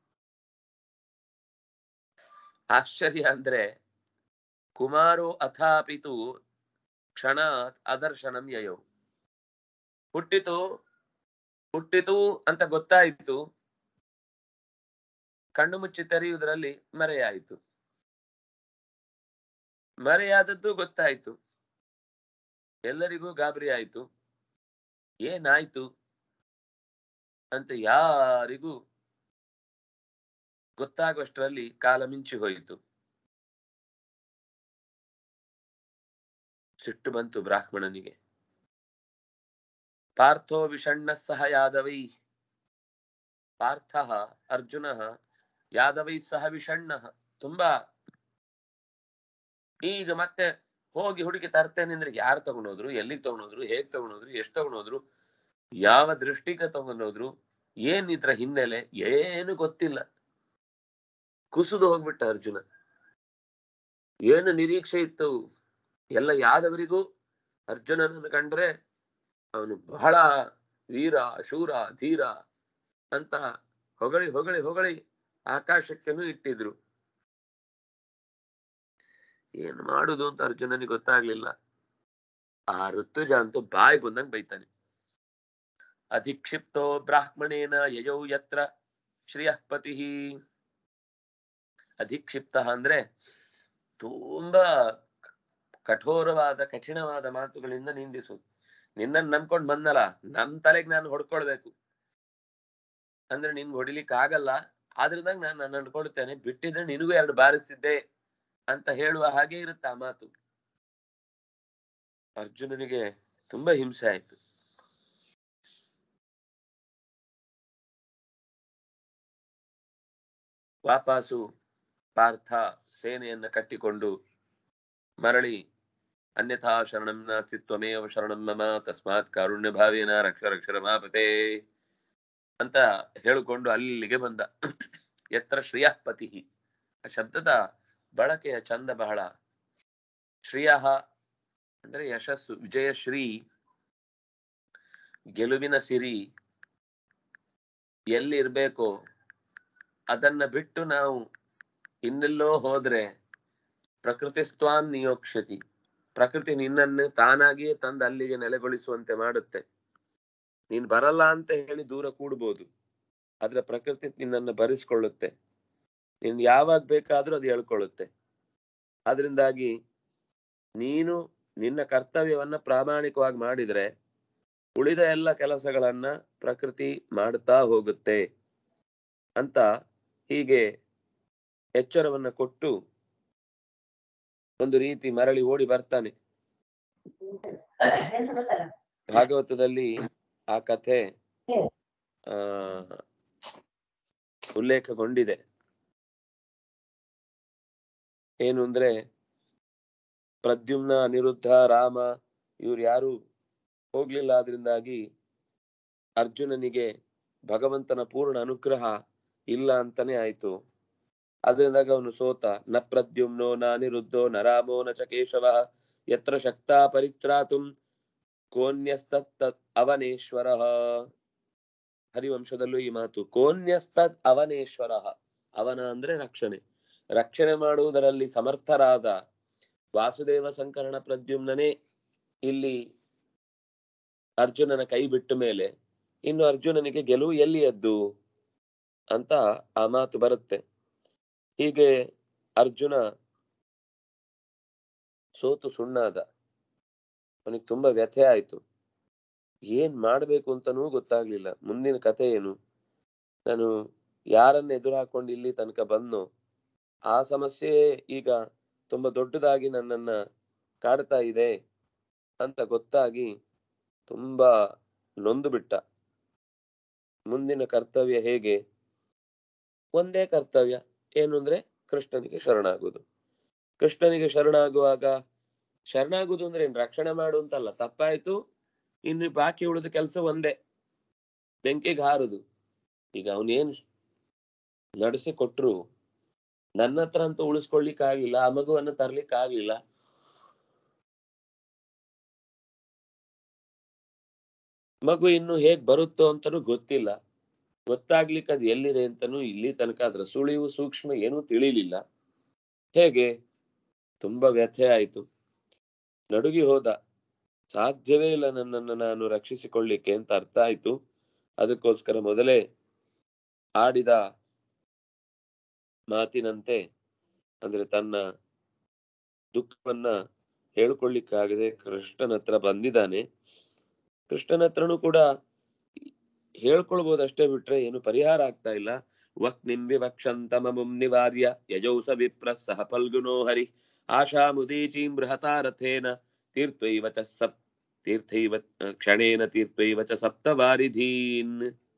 ಆಶ್ಚರ್ಯ ಅಂದ್ರೆ ಕುಮಾರೋ ಅಥಾಪಿತು ಕ್ಷಣಾತ್ ಅದರ್ಶನಂ ಯಯೋ ಹುಟ್ಟಿತು ಹುಟ್ಟಿತು ಅಂತ ಗೊತ್ತಾಯಿತು ಕಣ್ಣು ಮುಚ್ಚಿ ತೆರೆಯುವುದರಲ್ಲಿ ಮರೆಯಾಯಿತು ಮರೆಯಾದದ್ದು ಗೊತ್ತಾಯ್ತು ಎಲ್ಲರಿಗೂ ಗಾಬರಿ ಆಯ್ತು ಏನಾಯ್ತು ಅಂತ ಯಾರಿಗೂ ಗೊತ್ತಾಗುವಷ್ಟರಲ್ಲಿ ಕಾಲ ಮಿಂಚಿ ಹೋಯಿತು ಸಿಟ್ಟು ಬಂತು ಬ್ರಾಹ್ಮಣನಿಗೆ ಪಾರ್ಥೋ ವಿಷಣ್ಣ ಸಹ ಯಾದವೈ ಪಾರ್ಥ ಅರ್ಜುನ ಯಾದವೈ ಸಹ ವಿಷಣ್ಣ ತುಂಬಾ ಈಗ ಮತ್ತೆ ಹೋಗಿ ಹುಡುಕಿ ತರ್ತೇನೆ ಅಂದ್ರೆ ಯಾರು ತಗೊಂಡೋದ್ರು ಎಲ್ಲಿಗೆ ತಗೊಂಡೋದ್ರು ಹೇಗ್ ತಗೊಂಡೋದ್ರು ಎಷ್ಟು ತಗೊಂಡೋದ್ರು ಯಾವ ದೃಷ್ಟಿಗೆ ತಗೊಂಡೋದ್ರು ಏನ್ ಇದ್ರ ಹಿನ್ನೆಲೆ ಏನು ಗೊತ್ತಿಲ್ಲ ಕುಸಿದು ಹೋಗ್ಬಿಟ್ಟ ಅರ್ಜುನ ಏನು ನಿರೀಕ್ಷೆ ಇತ್ತು ಎಲ್ಲ ಯಾದವರಿಗೂ ಅರ್ಜುನನನ್ನು ಕಂಡ್ರೆ ಅವನು ಬಹಳ ವೀರ ಶೂರ ಧೀರ ಅಂತ ಹೊಗಳಿ ಹೊಗಳಿ ಹೊಗಳಿ ಆಕಾಶಕ್ಕೆನೂ ಇಟ್ಟಿದ್ರು ಏನ್ ಮಾಡುದು ಅಂತ ಅರ್ಜುನನಿಗೆ ಗೊತ್ತಾಗ್ಲಿಲ್ಲ ಆ ಋತುಜ ಅಂತೂ ಬಾಯಿ ಬಂದಂಗ್ ಬೈತಾನೆ ಅಧಿಕ್ಷಿಪ್ತೋ ಬ್ರಾಹ್ಮಣೇನ ಯಯೌ ಯತ್ರ ಶ್ರಿಯಃಪತಿ ಅಧಿಕ್ಷಿಪ್ತ ಅಂದ್ರೆ ತುಂಬಾ ಕಠೋರವಾದ ಕಠಿಣವಾದ ಮಾತುಗಳಿಂದ ನಿಂದಿಸುದು ನಿನ್ನನ್ನು ನಂಬ್ಕೊಂಡ್ ಬಂದಲ್ಲ ನನ್ ತಲೆಗೆ ನಾನು ಹೊಡ್ಕೊಳ್ಬೇಕು ಅಂದ್ರೆ ನಿನ್ ಹೊಡಿಲಿಕ್ಕೆ ಆಗಲ್ಲ ಆದ್ರಿಂದ ನಾನು ನಾನು ಅನ್ಕೊಳ್ತೇನೆ ಬಿಟ್ಟಿದ್ರೆ ನಿನಗೂ ಎರಡು ಬಾರಿಸ್ತಿದ್ದೆ ಅಂತ ಹೇಳುವ ಹಾಗೆ ಇರುತ್ತೆ ಆ ಮಾತು ಅರ್ಜುನನಿಗೆ ತುಂಬಾ ಹಿಂಸೆ ಆಯ್ತು ವಾಪಾಸು ಪಾರ್ಥ ಸೇನೆಯನ್ನ ಕಟ್ಟಿಕೊಂಡು ಮರಳಿ ಅನ್ಯಥಾ ಶರಣಂ ನಾಸ್ತಿ ತ್ವಮೇವ ಶರಣಂ ಮಮ ತಸ್ಮಾತ್ ಕಾರುಣ್ಯ ಭಾವೇನ ರಕ್ಷ ರಕ್ಷ ರಮಾಪತೆ ಅಂತ ಹೇಳಿಕೊಂಡು ಅಲ್ಲಿಗೆ ಬಂದ ಎತ್ರ ಶ್ರೇಯಃಪತಿ ಆ ಶಬ್ದದ ಬಳಕೆಯ ಚಂದ ಬಹಳ ಶ್ರೇಯ ಅಂದ್ರೆ ಯಶಸ್ಸು ವಿಜಯಶ್ರೀ ಗೆಲುವಿನ ಸಿರಿ ಎಲ್ಲಿ ಇರ್ಬೇಕೋ ಅದನ್ನ ಬಿಟ್ಟು ನಾವು ಇನ್ನೆಲ್ಲೋ ಹೋದ್ರೆ ಪ್ರಕೃತಿ ಸ್ವಾನ್ ನಿಯೋಕ್ಷತಿ ಪ್ರಕೃತಿ ನಿನ್ನನ್ನು ತಾನಾಗಿಯೇ ತಂದು ಅಲ್ಲಿಗೆ ನೆಲೆಗೊಳಿಸುವಂತೆ ಮಾಡುತ್ತೆ ನೀನ್ ಬರಲ್ಲ ಅಂತ ಹೇಳಿ ದೂರ ಕೂಡ್ಬೋದು ಆದ್ರೆ ಪ್ರಕೃತಿ ನಿನ್ನನ್ನು ಭರಿಸ್ಕೊಳ್ಳುತ್ತೆ ನೀನ್ ಯಾವಾಗ ಬೇಕಾದ್ರೂ ಅದು ಹೇಳ್ಕೊಳ್ಳುತ್ತೆ ಅದರಿಂದಾಗಿ ನೀನು ನಿನ್ನ ಕರ್ತವ್ಯವನ್ನ ಪ್ರಾಮಾಣಿಕವಾಗಿ ಮಾಡಿದ್ರೆ ಉಳಿದ ಎಲ್ಲ ಕೆಲಸಗಳನ್ನ ಪ್ರಕೃತಿ ಮಾಡ್ತಾ ಹೋಗುತ್ತೆ ಅಂತ ಹೀಗೆ ಎಚ್ಚರವನ್ನ ಕೊಟ್ಟು ಒಂದು ರೀತಿ ಮರಳಿ ಓಡಿ ಬರ್ತಾನೆ ಭಾಗವತದಲ್ಲಿ ಆ ಕಥೆ ಆ ಉಲ್ಲೇಖಗೊಂಡಿದೆ ಏನು ಅಂದ್ರೆ ಪ್ರದ್ಯುಮ್ನ ಅನಿರುದ್ಧ ರಾಮ ಇವ್ರು ಯಾರು ಹೋಗ್ಲಿಲ್ಲ ಆದ್ರಿಂದಾಗಿ ಅರ್ಜುನನಿಗೆ ಭಗವಂತನ ಪೂರ್ಣ ಅನುಗ್ರಹ ಇಲ್ಲ ಅಂತಾನೆ ಆಯ್ತು ಅದರಿಂದಾಗ ಅವನು ಸೋತ ನ ಪ್ರದ್ಯುಮ್ನೋ ನ ಅನಿರುದ್ಧೋ ನ ರಾಮೋ ನ ಚ ಕೇಶವ ಯತ್ರ ಶಕ್ತ ಪರಿತ್ರಾತುಂ ಕೋನ್ಯಸ್ತತ್ ಅವನೇಶ್ವರ ಹರಿವಂಶದಲ್ಲೂ ಈ ಮಾತು ಕೋನ್ಯಸ್ತತ್ ಅವನೇಶ್ವರ ಅವನ ಅಂದ್ರೆ ರಕ್ಷಣೆ ರಕ್ಷಣೆ ಮಾಡುವುದರಲ್ಲಿ ಸಮರ್ಥರಾದ ವಾಸುದೇವ ಸಂಕರಣ ಪ್ರದ್ಯುಮ್ನನೇ ಇಲ್ಲಿ ಅರ್ಜುನನ ಕೈ ಬಿಟ್ಟ ಮೇಲೆ ಇನ್ನು ಅರ್ಜುನನಿಗೆ ಗೆಲುವು ಎಲ್ಲಿಯದ್ದು ಅಂತ ಆ ಮಾತು ಬರುತ್ತೆ ಹೀಗೆ ಅರ್ಜುನ ಸೋತು ಸುಣ್ಣಾದ ಅವನಿಗೆ ತುಂಬಾ ವ್ಯಥೆ ಆಯ್ತು ಏನ್ ಮಾಡ್ಬೇಕು ಅಂತಾನೂ ಗೊತ್ತಾಗ್ಲಿಲ್ಲ ಮುಂದಿನ ಕಥೆ ಏನು ನಾನು ಯಾರನ್ನ ಎದುರು ಹಾಕೊಂಡು ಇಲ್ಲಿ ತನಕ ಬಂದ್ನೋ ಆ ಸಮಸ್ಯೆ ಈಗ ತುಂಬಾ ದೊಡ್ಡದಾಗಿ ನನ್ನನ್ನ ಕಾಡ್ತಾ ಇದೆ ಅಂತ ಗೊತ್ತಾಗಿ ತುಂಬಾ ನೊಂದು ಬಿಟ್ಟ ಮುಂದಿನ ಕರ್ತವ್ಯ ಹೇಗೆ ಒಂದೇ ಕರ್ತವ್ಯ ಏನು ಅಂದ್ರೆ ಕೃಷ್ಣನಿಗೆ ಶರಣಾಗುವುದು ಕೃಷ್ಣನಿಗೆ ಶರಣಾಗುವಾಗ ಶರಣಾಗುವುದು ಅಂದ್ರೆ ಏನ್ ರಕ್ಷಣೆ ಮಾಡು ಅಂತಲ್ಲ ತಪ್ಪಾಯ್ತು ಇನ್ನು ಬಾಕಿ ಉಳಿದ ಕೆಲಸ ಒಂದೇ ಬೆಂಕಿಗೆ ಹಾರುದು ಈಗ ಅವನೇನ್ ನಡೆಸಿ ಕೊಟ್ರು ನನ್ನ ಹತ್ರ ಅಂತೂ ಉಳಿಸ್ಕೊಳ್ಲಿಕ್ಕೆ ಆಗ್ಲಿಲ್ಲ ಆ ಮಗುವನ್ನ ತರ್ಲಿಕ್ಕೆ ಆಗ್ಲಿಲ್ಲ ಮಗು ಇನ್ನು ಹೇಗ್ ಬರುತ್ತೋ ಅಂತಾನೂ ಗೊತ್ತಿಲ್ಲ ಗೊತ್ತಾಗ್ಲಿಕ್ಕೆ ಅದು ಎಲ್ಲಿದೆ ಅಂತಾನೂ ಇಲ್ಲಿ ತನಕ ಅದ್ರ ಸುಳಿವು ಸೂಕ್ಷ್ಮ ಏನೂ ತಿಳಿಲಿಲ್ಲ ಹೇಗೆ ತುಂಬಾ ವ್ಯಥೆ ಆಯ್ತು ನಡುಗಿ ಹೋದ ಸಾಧ್ಯವೇ ಇಲ್ಲ ನನ್ನನ್ನು ನಾನು ರಕ್ಷಿಸಿಕೊಳ್ಳಿಕ್ಕೆ ಅಂತ ಅರ್ಥ ಆಯ್ತು ಅದಕ್ಕೋಸ್ಕರ ಮೊದಲೇ ಆಡಿದ ಮಾತಿನಂತೆ ಅಂದ್ರೆ ತನ್ನ ದುಃಖವನ್ನ ಹೇಳ್ಕೊಳ್ಳಿಕ್ಕಾಗದೆ ಕೃಷ್ಣನ ಹತ್ರ ಬಂದಿದ್ದಾನೆ ಕೃಷ್ಣನ ಹತ್ರನೂ ಕೂಡ ಹೇಳ್ಕೊಳ್ಬೋದು ಅಷ್ಟೇ ಬಿಟ್ರೆ ಏನು ಪರಿಹಾರ ಆಗ್ತಾ ಇಲ್ಲ ವಕ್ ನಿಂ ವಿವಕ್ಷಂತಮಮುಂ ನಿವಾರ್ಯ ಯಜೌಸ ವಿಪ್ರ ಸಹ ಫಲ್ಗುನೋ ಹರಿ ಆಶಾ ಮುದೀಚೀಂ ಬೃಹತಾ ರಥೇನ ತೀರ್ಥೈವ ಚ ಸಪ್ ತೀರ್ಥೈವ ಕ್ಷಣೇನ ತೀರ್ಥೈವ ಚ ಸಪ್ತವಾರಿಧೀನ್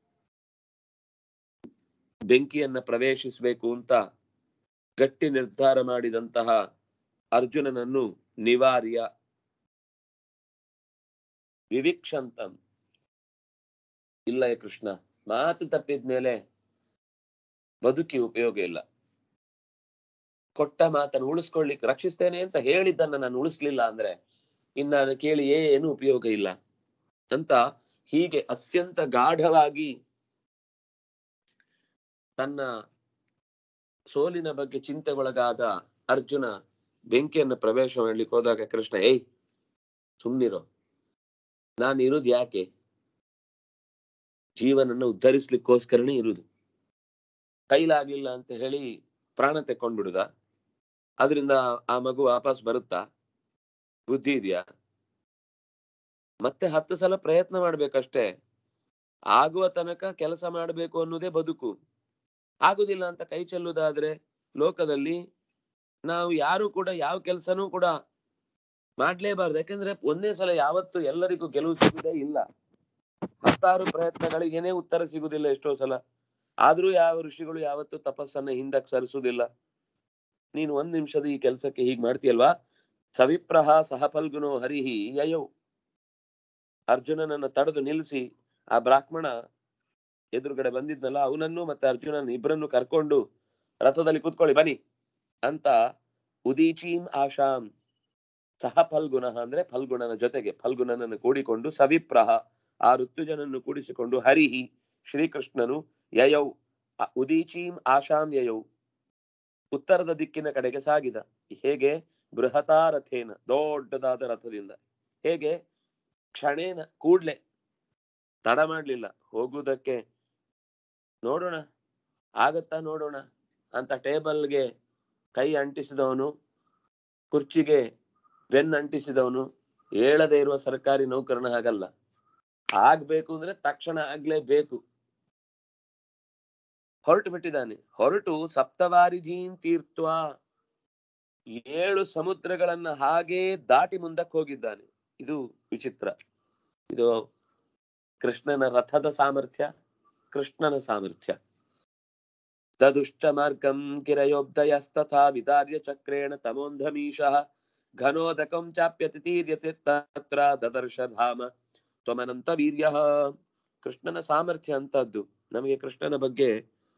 ಬೆಂಕಿಯನ್ನ ಪ್ರವೇಶಿಸಬೇಕು ಅಂತ ಗಟ್ಟಿ ನಿರ್ಧಾರ ಮಾಡಿದಂತಹ ಅರ್ಜುನನನ್ನು ನಿವಾರ್ಯ ವಿವಿಕ್ಷಂತಂ ಇಲ್ಲ ಏ ಕೃಷ್ಣ ಮಾತು ತಪ್ಪಿದ್ಮೇಲೆ ಬದುಕಿ ಉಪಯೋಗ ಇಲ್ಲ ಕೊಟ್ಟ ಮಾತನ್ನು ಉಳಿಸ್ಕೊಳ್ಳಿಕ್ಕೆ ರಕ್ಷಿಸ್ತೇನೆ ಅಂತ ಹೇಳಿದ್ದನ್ನ ನಾನು ಉಳಿಸ್ಲಿಲ್ಲ ಅಂದ್ರೆ ಇನ್ನು ನಾನು ಕೇಳಿ ಏನು ಉಪಯೋಗ ಇಲ್ಲ ಅಂತ ಹೀಗೆ ಅತ್ಯಂತ ಗಾಢವಾಗಿ ತನ್ನ ಸೋಲಿನ ಬಗ್ಗೆ ಚಿಂತೆಗೊಳಗಾದ ಅರ್ಜುನ ಬೆಂಕಿಯನ್ನು ಪ್ರವೇಶ ಮಾಡ್ಲಿಕ್ಕೆ ಹೋದಾಗ ಕೃಷ್ಣ ಏಯ್ ಸುಮ್ನಿರೋ ನಾನು ಇರುದು ಯಾಕೆ ಜೀವನನ್ನ ಉದ್ಧರಿಸ್ಲಿಕ್ಕೋಸ್ಕರನೇ ಇರುದು ಕೈಲಾಗ್ಲಿಲ್ಲ ಅಂತ ಹೇಳಿ ಪ್ರಾಣ ತೆಕ್ಕೊಂಡ್ಬಿಡುದ ಅದರಿಂದ ಆ ಮಗು ವಾಪಸ್ ಬರುತ್ತಾ ಬುದ್ಧಿ ಇದೆಯಾ ಮತ್ತೆ ಹತ್ತು ಸಲ ಪ್ರಯತ್ನ ಮಾಡ್ಬೇಕಷ್ಟೇ ಆಗುವ ತನಕ ಕೆಲಸ ಮಾಡ್ಬೇಕು ಅನ್ನೋದೇ ಬದುಕು ಆಗುದಿಲ್ಲ ಅಂತ ಕೈ ಚೆಲ್ಲುವುದಾದ್ರೆ ಲೋಕದಲ್ಲಿ ನಾವು ಯಾರು ಕೂಡ ಯಾವ ಕೆಲಸನೂ ಕೂಡ ಮಾಡ್ಲೇಬಾರ್ದು ಯಾಕಂದ್ರೆ ಒಂದೇ ಸಲ ಯಾವತ್ತು ಎಲ್ಲರಿಗೂ ಗೆಲುವು ಸಿಗುದೇ ಇಲ್ಲ ಹತ್ತಾರು ಪ್ರಯತ್ನಗಳಿಗೆ ಏನೇ ಉತ್ತರ ಸಿಗುದಿಲ್ಲ ಎಷ್ಟೋ ಸಲ ಆದ್ರೂ ಯಾವ ಋಷಿಗಳು ಯಾವತ್ತು ತಪಸ್ಸನ್ನ ಹಿಂದಕ್ಕೆ ಸರಿಸುವುದಿಲ್ಲ ನೀನು ಒಂದ್ ನಿಮಿಷದ ಈ ಕೆಲಸಕ್ಕೆ ಹೀಗ್ ಮಾಡ್ತೀಯಲ್ವಾ ಸವಿಪ್ರಹ ಸಹ ಫಲ್ಗುನೋ ಹರಿಹಿ ಯಯೌ ಅರ್ಜುನನನ್ನ ತಡೆದು ನಿಲ್ಲಿಸಿ ಆ ಬ್ರಾಹ್ಮಣ ಎದುರುಗಡೆ ಬಂದಿದ್ನಲ್ಲ ಅವನನ್ನು ಮತ್ತೆ ಅರ್ಜುನನ್ ಇಬ್ಬರನ್ನು ಕರ್ಕೊಂಡು ರಥದಲ್ಲಿ ಕೂತ್ಕೊಳ್ಳಿ ಬನ್ನಿ ಅಂತ ಉದೀಚೀಂ ಆಶಾಂ ಸಹ ಫಲ್ಗುಣ ಅಂದ್ರೆ ಫಲ್ಗುಣನ ಜೊತೆಗೆ ಫಲ್ಗುಣನನ್ನು ಕೂಡಿಕೊಂಡು ಸವಿಪ್ರಹ ಆ ಋತ್ವಿಜನನ್ನು ಕೂಡಿಸಿಕೊಂಡು ಹರಿಹಿ ಶ್ರೀಕೃಷ್ಣನು ಯಯೌ ಅ- ಉದೀಚೀಂ ಆಶಾಂ ಯಯೌ ಉತ್ತರದ ದಿಕ್ಕಿನ ಕಡೆಗೆ ಸಾಗಿದ ಹೇಗೆ ಬೃಹತಾ ರಥೇನ ದೊಡ್ಡದಾದ ರಥದಿಂದ ಹೇಗೆ ಕ್ಷಣೇನ ಕೂಡ್ಲೆ ತಡ ಮಾಡ್ಲಿಲ್ಲ ಹೋಗುವುದಕ್ಕೆ ನೋಡೋಣ ಆಗತ್ತಾ ನೋಡೋಣ ಅಂತ ಟೇಬಲ್ಗೆ ಕೈ ಅಂಟಿಸಿದವನು ಕುರ್ಚಿಗೆ ಬೆನ್ ಅಂಟಿಸಿದವನು ಹೇಳದೇ ಇರುವ ಸರ್ಕಾರಿ ನೌಕರನ ಹಾಗಲ್ಲ ಆಗ್ಬೇಕು ಅಂದ್ರೆ ತಕ್ಷಣ ಆಗ್ಲೇಬೇಕು ಹೊರಟು ಬಿಟ್ಟಿದ್ದಾನೆ ಹೊರಟು ಸಪ್ತವಾರಿಧೀನ್ ತೀರ್ಥ ಏಳು ಸಮುದ್ರಗಳನ್ನ ಹಾಗೇ ದಾಟಿ ಮುಂದಕ್ಕೆ ಹೋಗಿದ್ದಾನೆ ಇದು ವಿಚಿತ್ರ ಇದು ಕೃಷ್ಣನ ರಥದ ಸಾಮರ್ಥ್ಯ ಕೃಷ್ಣನ ಸಾಮರ್ಥ್ಯ ತದುಷ್ಟ ಮಾರ್ಗಂ ಗಿರಯೋಬ್ದಯಸ್ತಥಾ ವಿದಾರ್ಯ ಚಕ್ರೇಣ ತಮೋಂಧಮೀಶಃ ಘನೋದಕಂ ಚಾಪ್ಯತಿತೀರ್ಯತೆ ತತ್ರ ದದರ್ಶ ಧಾಮ ತ್ವಮನಂತ ವೀರ್ಯ ಕೃಷ್ಣನ ಸಾಮರ್ಥ್ಯ ಅಂತದ್ದು ನಮಗೆ ಕೃಷ್ಣನ ಬಗ್ಗೆ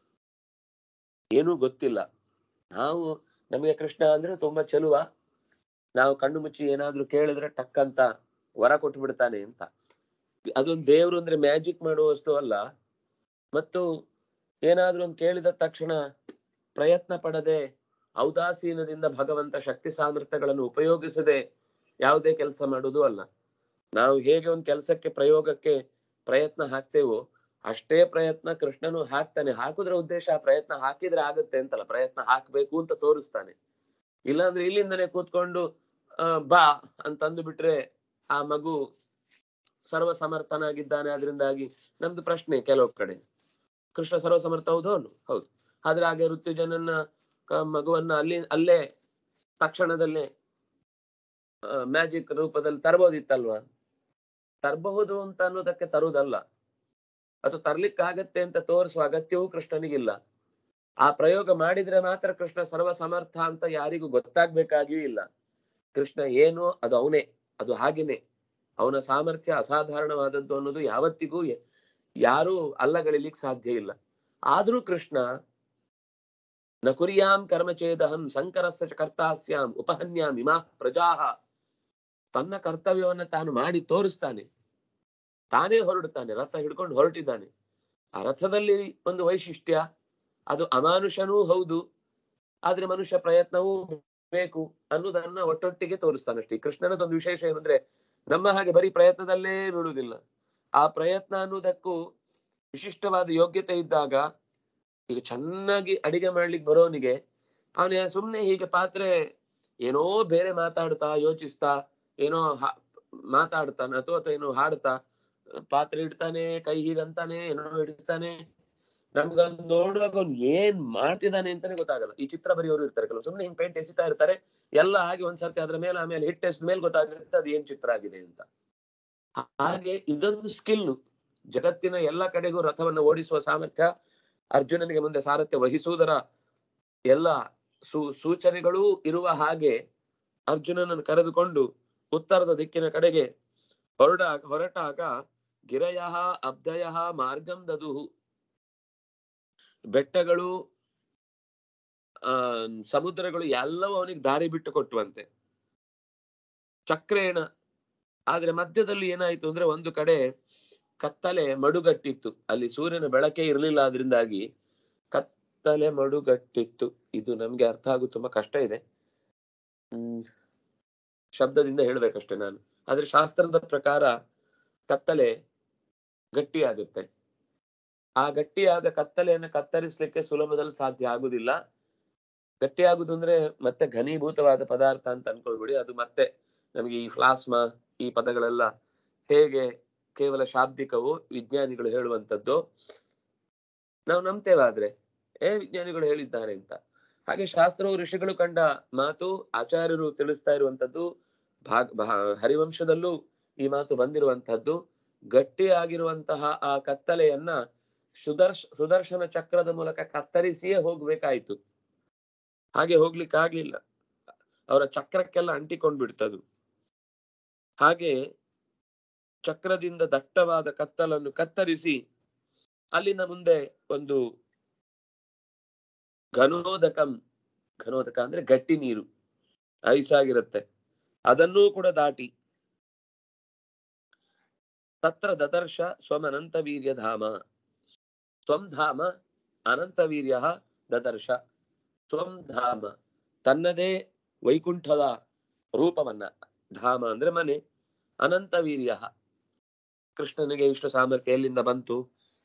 ಏನೂ ಗೊತ್ತಿಲ್ಲ ನಾವು ನಮಗೆ ಕೃಷ್ಣ ಅಂದ್ರೆ ತುಂಬಾ ಚೆಲುವ ನಾವು ಕಣ್ಣು ಮುಚ್ಚಿ ಏನಾದ್ರೂ ಕೇಳಿದ್ರೆ ಟಕ್ಕಂತ ವರ ಕೊಟ್ಟು ಬಿಡ್ತಾನೆ ಅಂತ ಅದೊಂದು ದೇವ್ರು ಅಂದ್ರೆ ಮ್ಯಾಜಿಕ್ ಮಾಡುವ ವಸ್ತು ಅಲ್ಲ ಮತ್ತು ಏನಾದ್ರೂ ಒಂದು ಕೇಳಿದ ತಕ್ಷಣ ಪ್ರಯತ್ನ ಪಡದೆ ಔದಾಸೀನದಿಂದ ಭಗವಂತ ಶಕ್ತಿ ಸಾಮರ್ಥ್ಯಗಳನ್ನು ಉಪಯೋಗಿಸದೆ ಯಾವುದೇ ಕೆಲಸ ಮಾಡುವುದು ಅಲ್ಲ ನಾವು ಹೇಗೆ ಒಂದು ಕೆಲಸಕ್ಕೆ ಪ್ರಯೋಗಕ್ಕೆ ಪ್ರಯತ್ನ ಹಾಕ್ತೇವೋ ಅಷ್ಟೇ ಪ್ರಯತ್ನ ಕೃಷ್ಣನು ಹಾಕ್ತಾನೆ ಹಾಕುದ್ರ ಉದ್ದೇಶ ಆ ಪ್ರಯತ್ನ ಹಾಕಿದ್ರೆ ಆಗುತ್ತೆ ಅಂತಲ್ಲ ಪ್ರಯತ್ನ ಹಾಕ್ಬೇಕು ಅಂತ ತೋರಿಸ್ತಾನೆ ಇಲ್ಲಾಂದ್ರೆ ಇಲ್ಲಿಂದನೇ ಕೂತ್ಕೊಂಡು ಆ, ಬಾ ಅಂತಂದು ಬಿಟ್ರೆ ಆ ಮಗು ಸರ್ವ ಸಮರ್ಥನಾಗಿದ್ದಾನೆ ಅದರಿಂದಾಗಿ ನಮ್ದು ಪ್ರಶ್ನೆ ಕೆಲವು ಕಡೆ ಕೃಷ್ಣ ಸರ್ವ ಸಮರ್ಥ ಹೌದು ಅವನು ಹೌದು ಆದ್ರೆ ಹಾಗೆ ಋತ್ಯುಜನನ್ನ ಕ- ಮಗುವನ್ನ ಅಲ್ಲಿ ಅಲ್ಲೇ ತಕ್ಷಣದಲ್ಲೇ ಮ್ಯಾಜಿಕ್ ರೂಪದಲ್ಲಿ ತರಬಹುದಿತ್ತಲ್ವಾ ತರಬಹುದು ಅಂತ ಅನ್ನೋದಕ್ಕೆ ತರುವುದಲ್ಲ ಅದು ತರ್ಲಿಕ್ಕಾಗತ್ತೆ ಅಂತ ತೋರಿಸುವ ಅಗತ್ಯವೂ ಕೃಷ್ಣನಿಗಿಲ್ಲ ಆ ಪ್ರಯೋಗ ಮಾಡಿದ್ರೆ ಮಾತ್ರ ಕೃಷ್ಣ ಸರ್ವ ಸಮರ್ಥ ಅಂತ ಯಾರಿಗೂ ಗೊತ್ತಾಗ್ಬೇಕಾಗಿಯೂ ಇಲ್ಲ ಕೃಷ್ಣ ಏನು ಅದು ಅವನೇ ಅದು ಹಾಗೇನೆ ಅವನ ಸಾಮರ್ಥ್ಯ ಅಸಾಧಾರಣವಾದದ್ದು ಅನ್ನೋದು ಯಾವತ್ತಿಗೂ ಯ- ಯಾರೂ ಅಲ್ಲಗಳಿಲಿಕ್ ಸಾಧ್ಯ ಇಲ್ಲ ಆದ್ರೂ ಕೃಷ್ಣ ನ ಕುರಿಯಾಂ ಕರ್ಮಚೇದಹಂ ಸಂಕರಸ್ಸ ಚ ಕರ್ತಾಸ್ಯಾಂ ಉಪಹನ್ಯಾಂ ಇಮಾ ಪ್ರಜಾಹ ತನ್ನ ಕರ್ತವ್ಯವನ್ನ ತಾನು ಮಾಡಿ ತೋರಿಸ್ತಾನೆ ತಾನೇ ಹೊರಡುತ್ತಾನೆ ರಥ ಹಿಡ್ಕೊಂಡು ಹೊರಟಿದ್ದಾನೆ ಆ ರಥದಲ್ಲಿ ಒಂದು ವೈಶಿಷ್ಟ್ಯ ಅದು ಅಮಾನುಷನೂ ಹೌದು ಆದ್ರೆ ಮನುಷ್ಯ ಪ್ರಯತ್ನವೂ ಬೇಕು ಅನ್ನೋದನ್ನ ಒಟ್ಟೊಟ್ಟಿಗೆ ತೋರಿಸ್ತಾನೆ ಅಷ್ಟೇ ಈ ಕೃಷ್ಣನದೊಂದು ವಿಶೇಷ ಏನಂದ್ರೆ ನಮ್ಮ ಹಾಗೆ ಬರೀ ಪ್ರಯತ್ನದಲ್ಲೇ ಬಿಡುವುದಿಲ್ಲ ಆ ಪ್ರಯತ್ನ ಅನ್ನೋದಕ್ಕೂ ವಿಶಿಷ್ಟವಾದ ಯೋಗ್ಯತೆ ಇದ್ದಾಗ ಈಗ ಚೆನ್ನಾಗಿ ಅಡಿಗೆ ಮಾಡ್ಲಿಕ್ಕೆ ಬರೋನಿಗೆ ಅವನ ಸುಮ್ನೆ ಹೀಗೆ ಪಾತ್ರೆ ಏನೋ ಬೇರೆ ಮಾತಾಡ್ತಾ ಯೋಚಿಸ್ತಾ ಏನೋ ಹಾ- ಮಾತಾಡ್ತಾನೆ ಅಥವಾ ಅಥವಾ ಏನೋ ಹಾಡ್ತಾ ಪಾತ್ರೆ ಇಡ್ತಾನೆ ಕೈ ಹೀಗಂತಾನೆ ಏನೋ ಇಡ್ತಾನೆ ನಮ್ಗ ನೋಡುವಾಗ ಅವ್ನು ಏನ್ ಮಾಡ್ತಿದ್ದಾನೆ ಅಂತಾನೆ ಗೊತ್ತಾಗಲ್ಲ ಈ ಚಿತ್ರ ಬರೆಯೋರು ಇರ್ತಾರೆ ಕೆಲವು ಸುಮ್ನೆ ಹಿಂಗ್ ಪೇಂಟ್ ಎಸಿತಾ ಇರ್ತಾರೆ ಎಲ್ಲ ಆಗಿ ಒಂದ್ಸರ್ತಿ ಅದ್ರ ಮೇಲೆ ಆಮೇಲೆ ಹಿಟ್ ಎಸ್ ಮೇಲೆ ಗೊತ್ತಾಗುತ್ತೆ ಅದು ಏನ್ ಚಿತ್ರ ಆಗಿದೆ ಅಂತ ಹಾಗೆ ಇದೊಂದು ಸ್ಕಿಲ್ ಜಗತ್ತಿನ ಎಲ್ಲ ಕಡೆಗೂ ರಥವನ್ನು ಓಡಿಸುವ ಸಾಮರ್ಥ್ಯ ಅರ್ಜುನನಿಗೆ ಮುಂದೆ ಸಾರಥ್ಯ ವಹಿಸುವುದರ ಎಲ್ಲ ಸೂ ಸೂಚನೆಗಳೂ ಇರುವ ಹಾಗೆ ಅರ್ಜುನನನ್ನು ಕರೆದುಕೊಂಡು ಉತ್ತರದ ದಿಕ್ಕಿನ ಕಡೆಗೆ ಹೊರಡ ಹೊರಟಾಗ ಗಿರಯ ಅಬ್ಧಯ ಮಾರ್ಗಂ ದದುಹು ಬೆಟ್ಟಗಳು ಆ ಸಮುದ್ರಗಳು ಎಲ್ಲವೂ ಅವನಿಗೆ ದಾರಿ ಬಿಟ್ಟು ಕೊಟ್ಟುವಂತೆ ಚಕ್ರೇಣ ಆದ್ರೆ ಮಧ್ಯದಲ್ಲಿ ಏನಾಯ್ತು ಅಂದ್ರೆ ಒಂದು ಕಡೆ ಕತ್ತಲೆ ಮಡುಗಟ್ಟಿತ್ತು ಅಲ್ಲಿ ಸೂರ್ಯನ ಬೆಳಕೇ ಇರಲಿಲ್ಲ ಅದರಿಂದಾಗಿ ಕತ್ತಲೆ ಮಡುಗಟ್ಟಿತ್ತು ಇದು ನಮ್ಗೆ ಅರ್ಥ ಆಗೋದು ತುಂಬಾ ಕಷ್ಟ ಇದೆ ಹ್ಮ್ ಶಬ್ದದಿಂದ ಹೇಳ್ಬೇಕಷ್ಟೇ ನಾನು ಆದ್ರೆ ಶಾಸ್ತ್ರದ ಪ್ರಕಾರ ಕತ್ತಲೆ ಗಟ್ಟಿಯಾಗುತ್ತೆ ಆ ಗಟ್ಟಿಯಾದ ಕತ್ತಲೆಯನ್ನು ಕತ್ತರಿಸ್ಲಿಕ್ಕೆ ಸುಲಭದಲ್ಲಿ ಸಾಧ್ಯ ಆಗುದಿಲ್ಲ ಗಟ್ಟಿಯಾಗುದು ಅಂದ್ರೆ ಮತ್ತೆ ಘನೀಭೂತವಾದ ಪದಾರ್ಥ ಅಂತ ಅನ್ಕೊಳ್ಬಿಡಿ ಅದು ಮತ್ತೆ ನಮಗೆ ಈ ಪ್ಲಾಸ್ಮಾ ಈ ಪದಗಳೆಲ್ಲ ಹೇಗೆ ಕೇವಲ ಶಾಬ್ದಿಕವು ವಿಜ್ಞಾನಿಗಳು ಹೇಳುವಂತದ್ದು ನಾವು ನಂಬ್ತೇವೆ ಆದ್ರೆ ಏ ವಿಜ್ಞಾನಿಗಳು ಹೇಳಿದ್ದಾರೆ ಅಂತ ಹಾಗೆ ಶಾಸ್ತ್ರವು ಋಷಿಗಳು ಕಂಡ ಮಾತು ಆಚಾರ್ಯರು ತಿಳಿಸ್ತಾ ಇರುವಂತದ್ದು ಭಾಗ ಭಾ- ಹರಿವಂಶದಲ್ಲೂ ಈ ಮಾತು ಬಂದಿರುವಂತಹದ್ದು ಗಟ್ಟಿಯಾಗಿರುವಂತಹ ಆ ಕತ್ತಲೆಯನ್ನ ಸುದರ್ಶ ಸುದರ್ಶನ ಚಕ್ರದ ಮೂಲಕ ಕತ್ತರಿಸಿಯೇ ಹೋಗ್ಬೇಕಾಯ್ತು ಹಾಗೆ ಹೋಗ್ಲಿಕ್ಕಾಗ್ಲಿಲ್ಲ ಅವರ ಚಕ್ರಕ್ಕೆಲ್ಲ ಅಂಟಿಕೊಂಡ್ ಬಿಡ್ತದು ಹಾಗೆ ಚಕ್ರದಿಂದ ದಟ್ಟವಾದ ಕತ್ತಲನ್ನು ಕತ್ತರಿಸಿ ಅಲ್ಲಿಂದ ಮುಂದೆ ಒಂದು ಘನೋದಕಂ ಘನೋದಕ ಅಂದ್ರೆ ಗಟ್ಟಿ ನೀರು ಐಸಾಗಿರುತ್ತೆ ಅದನ್ನೂ ಕೂಡ ದಾಟಿ ತತ್ರ ದದರ್ಶ ಸ್ವಮನಂತ ವೀರ್ಯ ಧಾಮ ಸ್ವಂ ಧಾಮ ಅನಂತ ವೀರ್ಯ ದದರ್ಶ ಸ್ವಂ ಧಾಮ ತನ್ನದೇ ವೈಕುಂಠದ ರೂಪವನ್ನ ಧಾಮ ಅಂದ್ರೆ ಮನೆ ಅನಂತ ವೀರ್ಯ ಕೃಷ್ಣನಿಗೆ ಇಷ್ಟು ಸಾಮರ್ಥ್ಯ ಎಲ್ಲಿಂದ ಬಂತು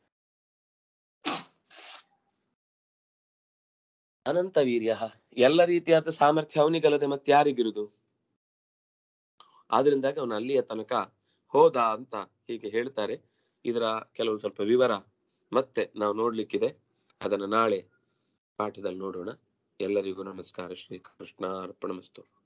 ಅನಂತ ವೀರ್ಯ ಎಲ್ಲ ರೀತಿಯಾದ ಸಾಮರ್ಥ್ಯ ಅವನಿಗಲ್ಲದೆ ಮತ್ತೆ ಯಾರಿಗಿರುದು ಆದ್ರಿಂದಾಗಿ ಅವನು ಅಲ್ಲಿಯ ತನಕ ಹೋದ ಅಂತ ಹೀಗೆ ಹೇಳ್ತಾರೆ ಇದರ ಕೆಲವು ಸ್ವಲ್ಪ ವಿವರ ಮತ್ತೆ ನಾವು ನೋಡ್ಲಿಕ್ಕಿದೆ ಅದನ್ನ ನಾಳೆ ಪಾಠದಲ್ಲಿ ನೋಡೋಣ ಎಲ್ಲರಿಗೂ ನಮಸ್ಕಾರ ಶ್ರೀ ಕೃಷ್ಣ ಅರ್ಪಣಮಸ್ತು